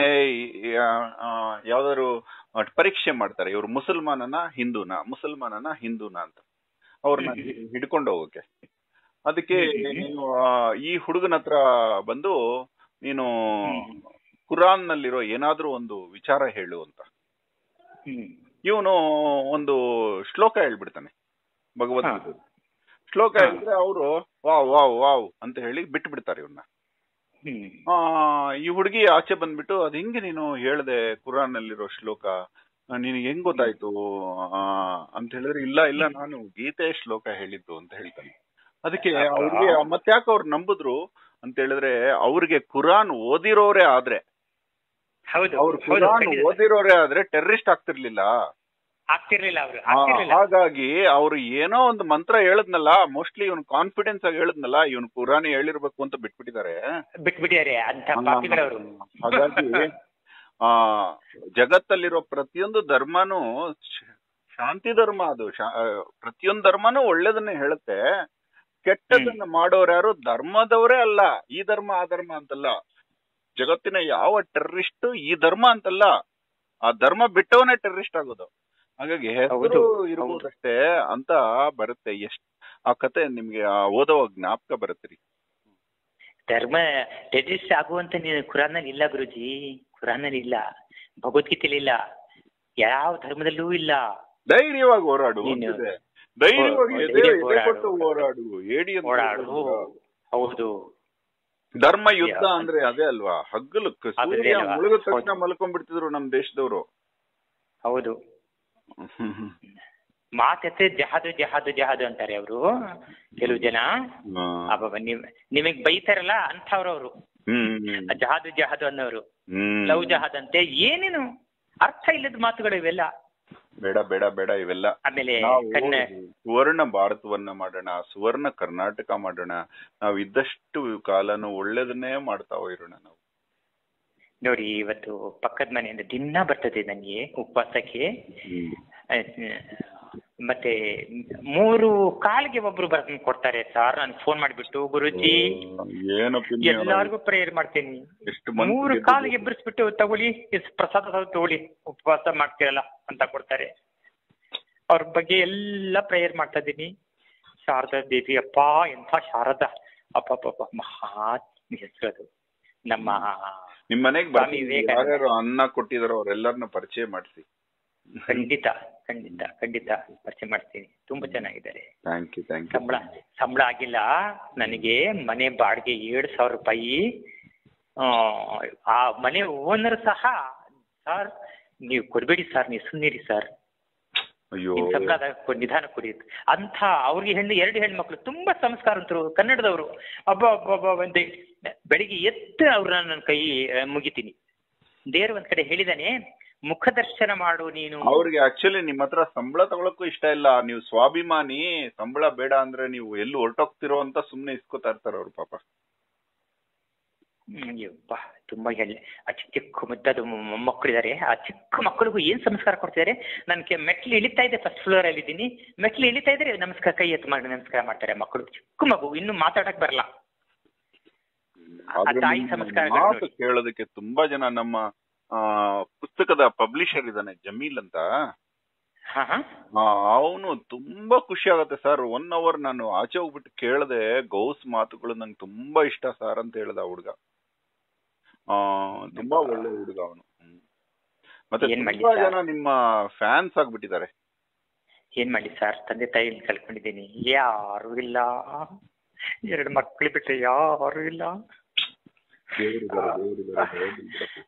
ಯಾವ್ದಾದ್ರು ಆ, ಪರೀಕ್ಷೆ ಮಾಡ್ತಾರೆ ಇವ್ರು ಮುಸಲ್ಮಾನನ ಹಿಂದೂನ ಮುಸಲ್ಮಾನನ ಹಿಂದೂನ ಅಂತ ಅವ್ರನ್ನ ಹ್ಮ್. ಹಿಡ್ಕೊಂಡು ಹೋಗಕ್ಕೆ ಅದಕ್ಕೆ ಹ್ಮ್. ನೀನು ಆ, ಈ ಹುಡುಗನ ಹತ್ರ ಬಂದು ನೀನು ಹ್ಮ್. ಕುರಾನ್ ನಲ್ಲಿರೋ ಏನಾದ್ರೂ ಒಂದು ವಿಚಾರ ಹೇಳು ಅಂತ ಹ್ಮ್ ಇವನು ಒಂದು ಶ್ಲೋಕ ಹೇಳ್ಬಿಡ್ತಾನೆ ಭಗವದ್ಗೀತೆ ಶ್ಲೋಕ ಹಾ. ಹೇಳಿದ್ರೆ ಅವರು ವಾವ್ ವಾವ್ ವಾವ್ ಅಂತ ಹೇಳಿ ಬಿಟ್ಟು ಬಿಡ್ತಾರೆ ಇವನ್ನ ಹ್ಮ್ ಆ, ಈ ಹುಡುಗಿ ಆಚೆ ಬಂದ್ಬಿಟ್ಟು ಅದ್ ಹೆಂಗೆ ನೀನು ಹೇಳ್ದೆ ಕುರಾನ್ ನಲ್ಲಿರೋ ಶ್ಲೋಕ ಆ, ನಿನಗೆ ಹೆಂಗ್ ಗೊತ್ತಾಯ್ತು ಆ, ಅಂತ ಹೇಳಿದ್ರೆ ಇಲ್ಲ ಇಲ್ಲ ನಾನು ಗೀತೆ ಶ್ಲೋಕ ಹೇಳಿದ್ದು ಅಂತ ಹೇಳ್ತಾನೆ ಅದಕ್ಕೆ ಅವ್ರಿಗೆ ಮತ್ತ್ಯಾಕೆ ಅವ್ರು ನಂಬುದ್ರು ಅಂತ ಹೇಳಿದ್ರೆ ಅವ್ರಿಗೆ ಕುರಾನ್ ಓದಿರೋರೇ ಆದ್ರೆ ಹೌದು ಅವ್ರು ಹೌದು ಕುರಾನ್ ಖಂಡಿತ. ಓದಿರೋರೇ ಆದ್ರೆ ಟೆರರಿಸ್ಟ್ ಆಗ್ತಿರ್ಲಿಲ್ಲ ಆಗ್ತಿರ್ಲಿಲ್ಲ ಅವರು ಆ, ಆಗ್ತಿರ್ಲಿಲ್ಲ ಹಾಗಾಗಿ ಅವ್ರು ಏನೋ ಒಂದು ಮಂತ್ರ ಹೇಳದ್ನಲ್ಲ ಮೋಸ್ಟ್ಲಿ ಇವನು ಕಾನ್ಫಿಡೆನ್ಸ್ ಆಗಿ ಹೇಳದ್ನಲ್ಲ ಇವನು ಕುರಾನ್ ಹೇಳಿರ್ಬೇಕು ಅಂತ ಬಿಟ್ಬಿಟ್ಟಿದ್ದಾರೆ ಬಿಟ್ಬಿಟ್ಟಿದ್ದಾರೆ ಅಂತ ಪಾಪಿಗಳವರು ಹಾಗಾಗಿ ಆ ಜಗತ್ತಲ್ಲಿರೋ ಪ್ರತಿಯೊಂದು ಧರ್ಮನೂ ಶ- ಶಾಂತಿ ಧರ್ಮ ಅದು ಶಾ- ಆ, ಪ್ರತಿಯೊಂದು ಧರ್ಮನೂ ಒಳ್ಳೇದನ್ನೇ ಹೇಳುತ್ತೆ ಕೆಟ್ಟದನ್ನ ಮಾಡೋರು ಯಾರು ಧರ್ಮದವರೇ ಅಲ್ಲ ಈ ಧರ್ಮ ಆ ಧರ್ಮ ಅಂತಲ್ಲ ಜಗತ್ತಿನ ಯಾವ ಟೆರರಿಸ್ಟ್ ಈ ಧರ್ಮ ಅಂತಲ್ಲ ಆ ಧರ್ಮ ಬಿಟ್ಟವನೇ ಟೆರರಿಸ್ಟ್ ಆಗೋದು ಹಾಗಾಗಿ ಹೆಸರು ಹೌದು, ಇರ್ಬೋದಷ್ಟೇ ಅಂತ ಬರುತ್ತೆ ಎಷ್ಟ್ ಆ ಕತೆ ನಿಮ್ಗೆ ಆ ಓದೋ ಜ್ಞಾಪಕ ಬರುತ್ತೆ ರೀ ಧರ್ಮ ಟೆರರಿಸ್ಟ್ ಆಗುವಂತ ನೀನು ಕುರಾನಲ್ಲಿ ಇಲ್ಲ ಗುರುಜಿ ಕುರಾನಲ್ಲಿ ಇಲ್ಲ ಭಗವದ್ಗೀತೆಯಲ್ಲಿ ಇಲ್ಲ ಯಾವ ಧರ್ಮದಲ್ಲೂ ಇಲ್ಲ ಧೈರ್ಯವಾಗಿ ಹೋರಾಡು ನೀನು- ಅಂತಿದೆ. ಧೈರ್ಯವಾಗಿ ಓ- ಎದೆ ಧೈರ್ಯ ಎದೆ ಕೊಟ್ಟು ಹೋರಾಡು. ಹೋರಾಡು ಹೇಳಿ ಅಂತ ಓಡಾಡು ಹೇಳ್ತಾರೆ. ಹೌದು ಧರ್ಮ ಯುದ್ಧ ಯಾ- ಅಂದ್ರೆ ಅದೇ ಅಲ್ವಾ ಹಗ್ಗಲಕ್ಕೆ ಅದೇ ಸೂರ್ಯ ಅಲ್ವಾ? ಮುಳುಗಿದ ತಕ್ಷಣ ಹೌದು. ಮಲ್ಕೊಂಡ್ಬಿಡ್ತಿದ್ರು ನಮ್ ದೇಶದವರು ಹೌದು ಮಾತೆತ್ತೆ ಜಹಾದು ಜಹಾದು ಜಹಾದು ಅಂತಾರೆ ಅವರು ಕೆಲವು ಜನ ಅಬ್ಬಬ್ಬ ನಿಮ್ ನಿಮಗ್ ಬೈತಾರಲ್ಲ ಅಂಥವ್ರು ಅವರು ಹ್ಮ್ ಜಹಾದು ಜಹಾದು ಅನ್ನೋರು ಹ್ಮ್ ಲವ್ ಜಹಾದ್ ಅಂತೆ ಏನೇನು ಅರ್ಥ ಇಲ್ಲದ ಮಾತುಗಳು ಇವೆಲ್ಲ ಬೇಡ ಬೇಡ ಬೇಡ ಇವೆಲ್ಲ ಆಮೇಲೆ ನಾವು ಕನ್ನ ಸುವರ್ಣ ಭಾರತವನ್ನ ಮಾಡೋಣ ಸುವರ್ಣ ಕರ್ನಾಟಕ ಮಾಡೋಣ ನಾವ್ ಇದ್ದಷ್ಟು ಕಾಲನು ಒಳ್ಳೇದನ್ನೇ ಮಾಡ್ತಾ ಇರೋಣ ನಾವು ನೋಡಿ ಇವತ್ತು ಪಕ್ಕದ ಮನೆಯಿಂದ ದಿನ ಬರ್ತದೆ ನನಗೆ ಉಪವಾಸಕ್ಕೆ ಅಹ್, ಮತ್ತೆ ಮೂರು ಕಾಲಿಗೆ ಒಬ್ರು ಬರ್ಕೊಂಡು ಕೊಡ್ತಾರೆ ಸರ್ ನಾನು ಫೋನ್ ಮಾಡಿಬಿಟ್ಟು ಗುರುಜಿ ಏನು ಪುಣ್ಯ ಎಲ್ಲಾರ್ಗು ಪ್ರೇಯರ್ ಮಾಡ್ತೀನಿ ಎಷ್ಟು ಮಂದಿ ಮೂರು ಕಾಲಿಗೆ ಎಬ್ಬರಿಸ್ಬಿಟ್ಟು ತಗೊಳ್ಳಿ ಇಸ್ ಪ್ರಸಾದ ತಗೊಳ್ಳಿ ಉಪವಾಸ ಮಾಡ್ತೀರಲ್ಲ ಅಂತ ಕೊಡ್ತಾರೆ ಅವ್ರ ಬಗ್ಗೆ ಎಲ್ಲ ಪ್ರೇಯರ್ ಮಾಡ್ತಾ ಇದ್ದೀನಿ ಶಾರದಾ ದೇವಿ ಅಪ್ಪ ಎಂಥ ಶಾರದಾ ಅಪ್ಪ ಅಪ್ಪ ಮಹಾ ಹೆಸರು ಅದು ನಮ್ಮ ನಿಮ್ ಮನೆಗ್ ಸ್ವಾಮಿ ಬರ್ತೀನಿ ವಿವೇಕಾನಂದ. ಯಾರ್ಯಾರು ಅನ್ನ ಕೊಟ್ಟಿದಾರೋ ಅವರೆಲ್ಲರನ್ನ ಪರಿಚಯ ಮಾಡಿಸಿ ಖಂಡಿತ ಖಂಡಿತ ಖಂಡಿತ ಪರಿಚಯ ಮಾಡ್ತೀನಿ ತುಂಬಾ ಚೆನ್ನಾಗಿದ್ದಾರೆ ಥ್ಯಾಂಕ್ ಯು ಥ್ಯಾಂಕ್ ಯು ಸಂಬಳ ಸಂಬಳ ಆಗಿಲ್ಲ ನನಗೆ ಮನೆ ಬಾಡಿಗೆ ಏಳು ಸಾವಿರ ರೂಪಾಯಿ ಆ, ಆ ಮನೆ ಓನರ್ ಸಹ ಸರ್ ನೀವು ಕೊಡ್ಬೇಡಿ ಸರ್ ನೀವು ಸುಮ್ಮನಿರಿ ಸರ್ ಅಯ್ಯೋ ನಿಮ್ ಸಂಬಳದ ಕೊ- ನಿಧಾನ ಕೊಡಿ ಅಂತ. ಅಂಥ ಅವ್ರಿಗೆ ಹೆಣ್ಣು ಎರಡು ಹೆಣ್ಮಕ್ಳು ತುಂಬಾ ಸಂಸ್ಕಾರವಂತರು ಕನ್ನಡದವರು ಅಬ್ಬ ಅಬ್ಬ ಅಬ್ಬ ಒಂದೇ ಬೆಳಿಗ್ಗೆ ಎದ್ದು ಅವ್ರನ್ನ ನನ್ನ ಕೈ ಆ, ಮುಗಿತೀನಿ ದೇವ್ರು ಒಂದ್ ಕಡೆ ಹೇಳಿದಾನೆ ಮುಖದರ್ಶನ ಮಾಡು ನೀನು ಅವ್ರಿಗೆ ಆಕ್ಚುಲಿ ನಿಮ್ ಹತ್ರ ಸಂಬಳ ತಗೊಳಕ್ಕೂ ಇಷ್ಟ ಇಲ್ಲ ನೀವು ಸ್ವಾಭಿಮಾನಿ ಸಂಬಳ ಬೇಡ ಅಂದ್ರೆ ನೀವು ಎಲ್ಲಿ ಹೊರಟೋಗ್ತಿರೋ ಅಂತ ಸುಮ್ನೆ ಇಸ್ಕೊತಾ ಇರ್ತಾರ ಅವ್ರು ಪಾಪ ಹ್ಮ್, ಅಯ್ಯಪ್ಪ ತುಂಬಾ ಹೇಳಿ ಆ ಚಿಕ್ಕ ಚಿಕ್ಕ ಮುದ್ದದ ಮೊಮ್ಮಕ್ಕಳಿದ್ದಾರೆ ಆ ಚಿಕ್ಕ ಮಕ್ಕಳಿಗೂ ಏನ್ ಸಂಸ್ಕಾರ ಕೊಡ್ತಿದ್ದಾರೆ ನನ್ಗೆ ಮೆಟ್ಲು ಇಳಿತಾ ಇದೆ ಫಸ್ಟ್ ಫ್ಲೋರ್ ಅಲ್ಲಿ ಇದ್ದೀನಿ ಮೆಟ್ಲು ಇಳಿತಾ ಇದ್ರೆ ನಮಸ್ಕಾರ ಕೈ ಎತ್ತು ಮಾಡಿ ನಮಸ್ಕಾರ ಮಾಡ್ತಾರೆ ಮಕ್ಕಳು ಚಿಕ್ಕ ಮಗು ಇನ್ನು ಮಾತಾಡಕ್ ಬರಲ್ಲ ಆ ಆದ್ರೆ ತಾಯಿ ನಿಮ್ಮ ಸಂಸ್ಕಾರಗಳು ಮಾತು ನೋಡಿ. ಕೇಳೋದಕ್ಕೆ ತುಂಬಾ ಜನ ನಮ್ಮ ಆ ಪುಸ್ತಕದ ಪಬ್ಲಿಷರ್ ಇದ್ದಾನೆ ಜಮೀಲ್ ಅಂತ ಹಾ ಹಾ ಅವನು ತುಂಬಾ ಖುಷಿ ಆಗತ್ತೆ ಸರ್ ಒನ್ ಅವರ್ ನಾನು ಆಚೆ ಹೋಗ್ಬಿಟ್ಟು ಕೇಳದೆ ಗೌಸ್ ಮಾತುಗಳು ನಂಗೆ ತುಂಬಾ ಇಷ್ಟ ಸರ್ ಅಂತ ಹೇಳ್ದ ಆ ಹುಡ್ಗ ಆ ತುಂಬಾ ಒಳ್ಳೆ ಹುಡುಗ ಅವನು ಮತ್ತೆ ಏನ್ ಮಾಡ್ಲಿ ತುಂಬಾ sir? ಜನ ನಿಮ್ಮ ಫ್ಯಾನ್ಸ್ ಆಗ್ಬಿಟ್ಟಿದ್ದಾರೆ ಏನ್ ಮಾಡಿ ಸರ್ ತಂದೆ ತಾಯಿ ಕಳ್ಕೊಂಡಿದ್ದೀನಿ ಯಾರು ಇಲ್ಲ ಎರಡು ಮಕ್ಕಳು ಬಿಟ್ರೆ ಯಾರು ಇಲ್ಲ ದೇವ್ರಿದ್ದಾರೆ, ದೇವ್ರಿದ್ದಾರೆ, ದೇವ್ರಿದ್ದಾರೆ.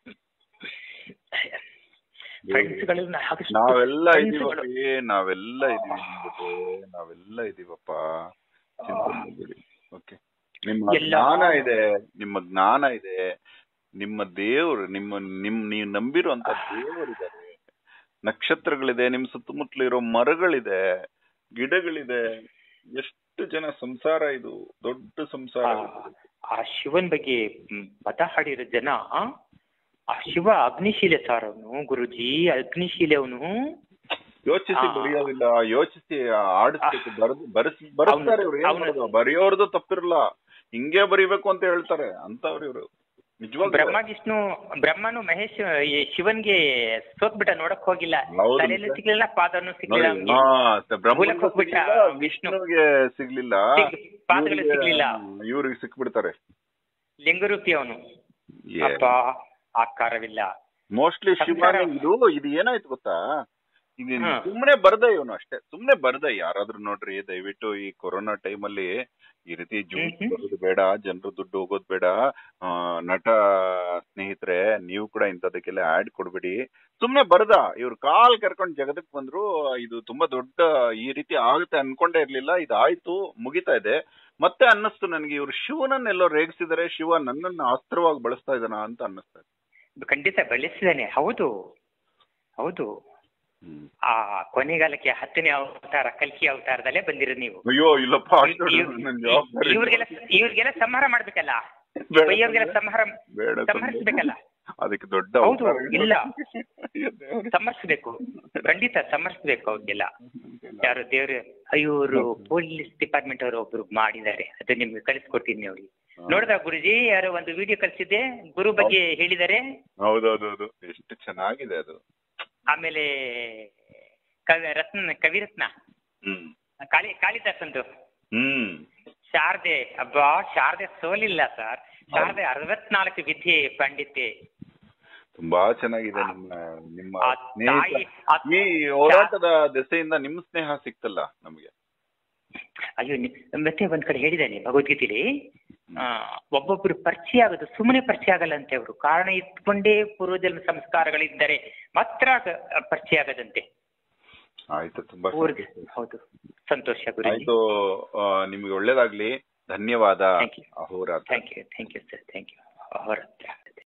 ಫ್ರೆಂಡ್ಸ್ಗಳು ನಾವೆಲ್ಲ ಇದೀವಪ್ಪಿ ನಾವೆಲ್ಲ ಇದೀವಿ ನಿಮ್ ಜೊತೆ ನಾವೆಲ್ಲ ಇದೀವಪ್ಪ ಚಿಂತೆ ಮಾಡ್ಬೇಡಿ ಓಕೆ ನಿಮ್ಮ ಎಲ್ಲ- ಜ್ಞಾನ ಇದೆ ನಿಮ್ಮ ಜ್ಞಾನ ಇದೆ ನಿಮ್ಮ ದೇವ್ರು ನಿಮ್ಮ ನಿಮ್ ನೀವು ನಂಬಿರುವಂತ ದೇವರಿದ್ದಾರೆ ನಕ್ಷತ್ರಗಳಿದೆ ನಿಮ್ ಸುತ್ತಮುತ್ತಲು ಇರೋ ಮರಗಳಿದೆ ಗಿಡಗಳಿದೆ ಎಷ್ಟು ಜನ ಸಂಸಾರ ಇದು ದೊಡ್ಡ ಸಂಸಾರ ಇದು. ಆ ಶಿವನ್ ಬಗ್ಗೆ ಮ್, ಪದ ಹಾಡಿರೋ ಜನ ಆ ಶಿವ ಅಗ್ನಿಶೀಲೆ ಸರ್ ಅವನು ಗುರುಜಿ ಅಗ್ನಿಶೀಲೆ ಅವನು ಯೋಚಿಸಿ ಆ. ಬರೆಯೋದಿಲ್ಲ ಯೋಚಿಸಿ ಆಡಿಸ್ಬೇಕು ಬರೆದು ಬರೆಸ್ ಬರೆಸ್ತಾರೆ ಇವ್ರು ಏನ್ ಅವ್ನು- ಮಾಡೋದು ಬರೆಯೋರ್ದು ತಪ್ಪಿರಲ್ಲ ಹಿಂಗೆ ಬರಿಬೇಕು ಅಂತ ಹೇಳ್ತಾರೆ ಅಂತವ್ರು ಇವ್ರು ನಿಜವಾಗ್ಲೂ ಬ್ರಹ್ಮ ವಿಷ್ಣು ಬ್ರಹ್ಮನು ಮಹೇಶ್ ಈ ಶಿವನ್ಗೆ ಸೋತ್ಬಿಟ್ಟ ನೋಡಕ್ ಹೋಗಿಲ್ಲ ಹೌದು ತಲೆಯಲ್ಲೂ ಮತ್ತೆ. ಸಿಗ್ಲಿಲ್ಲ ಪಾದನು ಸಿಗ್ಲಿಲ್ಲ ನೋಡಿ, ಅವ್ನಿಗೆ. ಹಾ, ಸ- ಬ್ರಹ್ಮನಿಗೂ ಮೂಲಕ್ಕೆ ಹೋಗ್ಬಿಟ್ಟ ಸಿಗ್ಲಿಲ್ಲ, ವಿಷ್ಣು. ವಿಷ್ಣುವಿಗೆ ಸಿಗ್ಲಿಲ್ಲ ಸಿಗ್- ಪಾದಗಳು ಸಿಗ್ಲಿಲ್ಲ ಇವ್ರಿಗೆ ಸಿಕ್ಬಿಡ್ತಾರೆ ಲಿಂಗರೂಪಿ ಅವನು ಅಪ್ಪ ಆಕಾರವಿಲ್ಲ ಮೋಸ್ಟ್ಲಿ ಸಂಸಾರ- ಶಿವನ ಇದು ಇದು ಏನಾಯ್ತು ಗೊತ್ತಾ ಇದು ಹಾ. ಸುಮ್ನೆ ಬರ್ದ ಇವನು ಅಷ್ಟೇ ಸುಮ್ನೆ ಬರ್ದ ಯಾರಾದ್ರೂ ನೋಡ್ರಿ ದಯವಿಟ್ಟು ಈ ಕೊರೋನಾ ಟೈಮಲ್ಲಿ ಈ ರೀತಿ ಜ್ಯೂಸ್ ಹ್ಮ್ ಹ್ಮ್. ಬರೋದು ಬೇಡ ಜನರು ದುಡ್ಡು ಹೋಗೋದು ಬೇಡ ಆ, ನಟ ಸ್ನೇಹಿತರೆ ನೀವು ಕೂಡ ಇಂಥದಕ್ಕೆಲ್ಲ ಆಡ್ ಕೊಡ್ಬೇಡಿ ಸುಮ್ನೆ ಬರ್ದ ಇವ್ರು ಕಾಲ್ ಕರ್ಕೊಂಡ್ ಜಗದಕ್ ಬಂದ್ರು ಇದು ತುಂಬಾ ದೊಡ್ಡ ಈ ರೀತಿ ಆಗುತ್ತೆ ಅನ್ಕೊಂಡೇ ಇರ್ಲಿಲ್ಲ ಇದಾಯ್ತು ಮುಗಿತಾ ಇದೆ ಮತ್ತೆ ಅನ್ನಿಸ್ತು ನನಗೆ ಇವ್ರು ಶಿವನನ್ನೆಲ್ಲೋ ರೇಗಿಸಿದರೆ ಶಿವ ನನ್ನನ್ನ ಅಸ್ತ್ರವಾಗಿ ಬಳಸ್ತಾ ಇದ್ದಾನ ಅಂತ ಅನ್ನಿಸ್ತಾ ಇದೆ ಖಂಡಿತ ಬೆಳೆಸಿದಾನೆ ಹೌದು ಹೌದು ಹ್ಮ್. ಆ ಕೊನೆಗಾಲಕ್ಕೆ ಹತ್ತನೇ ಅವತಾರ ಕಲ್ಕಿ ಅವತಾರದಲ್ಲೇ ಬಂದಿರೋದು ನೀವು ಅಯ್ಯೋ ಇಲ್ಲಪ್ಪ ಅಷ್ಟು ಇವ್- ನನ್ ಜವಾಬ್ದಾರಿ ಇಲ್ಲ. ಇವ್ರಿಗೆಲ್ಲ ಇವ್ರಿಗೆಲ್ಲ ಸಂಹಾರ ಮಾಡ್ಬೇಕಲ್ಲ ಬೇಡ, ಬೈಯವ್ರಿಗೆಲ್ಲ ಸಂಹಾರ ಬೇಡ ತಂದೆ. ಸಂಹರಿಸ್ಬೇಕಲ್ಲ ಅದಕ್ಕೆ ದೊಡ್ಡ ಹೌದು, ಅವತಾರ ಇಲ್ಲ. ಅಯ್ಯೋ ದೇವ್ರೇ. ಸಂಹರಿಸ್ಬೇಕು ಖಂಡಿತ ಸಂಹರಿಸ್ಬೇಕು ಅವ್ರಿಗೆಲ್ಲ ಯಾರು ದೇವ್ರು ಇವರು ಪೊಲೀಸ್ ಡಿಪಾರ್ಟ್ಮೆಂಟ್ ಅವರು ಒಬ್ರು ಮಾಡಿದ್ದಾರೆ ಅದು ನಿಮ್ಗೆ ಕಳಿಸ್ಕೊಡ್ತೀನಿ ನೋಡಿ ನೋಡಿದ್ರ ಗುರುಜಿ ಯಾರೋ ಒಂದು ವಿಡಿಯೋ ಕಳಿಸಿದ್ದೆ ಗುರು ಬಗ್ಗೆ ಹೇಳಿದ್ದಾರೆ ಹೌದೌದೌದು ಎಷ್ಟು ಚೆನ್ನಾಗಿದೆ ಅದು ಆಮೇಲೆ ಕವಿ ರತ್ನ ಕವಿರತ್ನ ಹ್ಮ್ ಕಾಳಿ ಕಾಳಿದಾಸಂದು ಹ್ಮ್ ಶಾರದೆ ಅಬ್ಬಾ ಶಾರದೆ ಸೋಲಿಲ್ಲ ಸರ್ ಶಾರದೆ ಅರವತ್ನಾಲ್ಕು ವಿದ್ಯೆ ಪಂಡಿತೆ ತುಂಬಾ ಚೆನ್ನಾಗಿದೆ ನಿಮ್ಮ ನಿಮ್ಮ ಆ ಸ್ನೇಹಿತ ತಾಯಿ ಆ- ಈ ಹೋರಾಟದ ದೆಸೆಯಿಂದ ನಿಮ್ ಸ್ನೇಹ ಸಿಕ್ತಲ್ಲ ನಮಗೆ ಅಯ್ಯೋ ನಿ- ಮತ್ತೆ ಒಂದ್ ಕಡೆ ಹೇಳಿದ್ದಾನೆ ಭಗವದ್ಗೀತೆಯಲ್ಲಿ ಆ, ಒಬ್ಬೊಬ್ರು ಪರಿಚಯ ಆಗೋದು ಸುಮ್ಮನೆ ಪರಿಚಯ ಆಗಲ್ಲ ಅಂತೆ ಅವರು ಕಾರಣ ಇಟ್ಕೊಂಡೇ ಪೂರ್ವಜನ್ಮ ಸಂಸ್ಕಾರಗಳಿದ್ದರೆ ಮಾತ್ರ ಗ- ಪರಿಚಯ ಆಗದಂತೆ ಆಯ್ತು ತುಂಬಾ ಊರ್ಗೆ ಸಂತೋಷ. ಹೌದು ಸಂತೋಷ ಗುರುಜಿ ಆಯ್ತು ಆ, ನಿಮ್ಗೆ ಒಳ್ಳೇದಾಗ್ಲಿ ಧನ್ಯವಾದ Thank you. ಅಹೋರಾತ್ರ thank you thank you sir thank you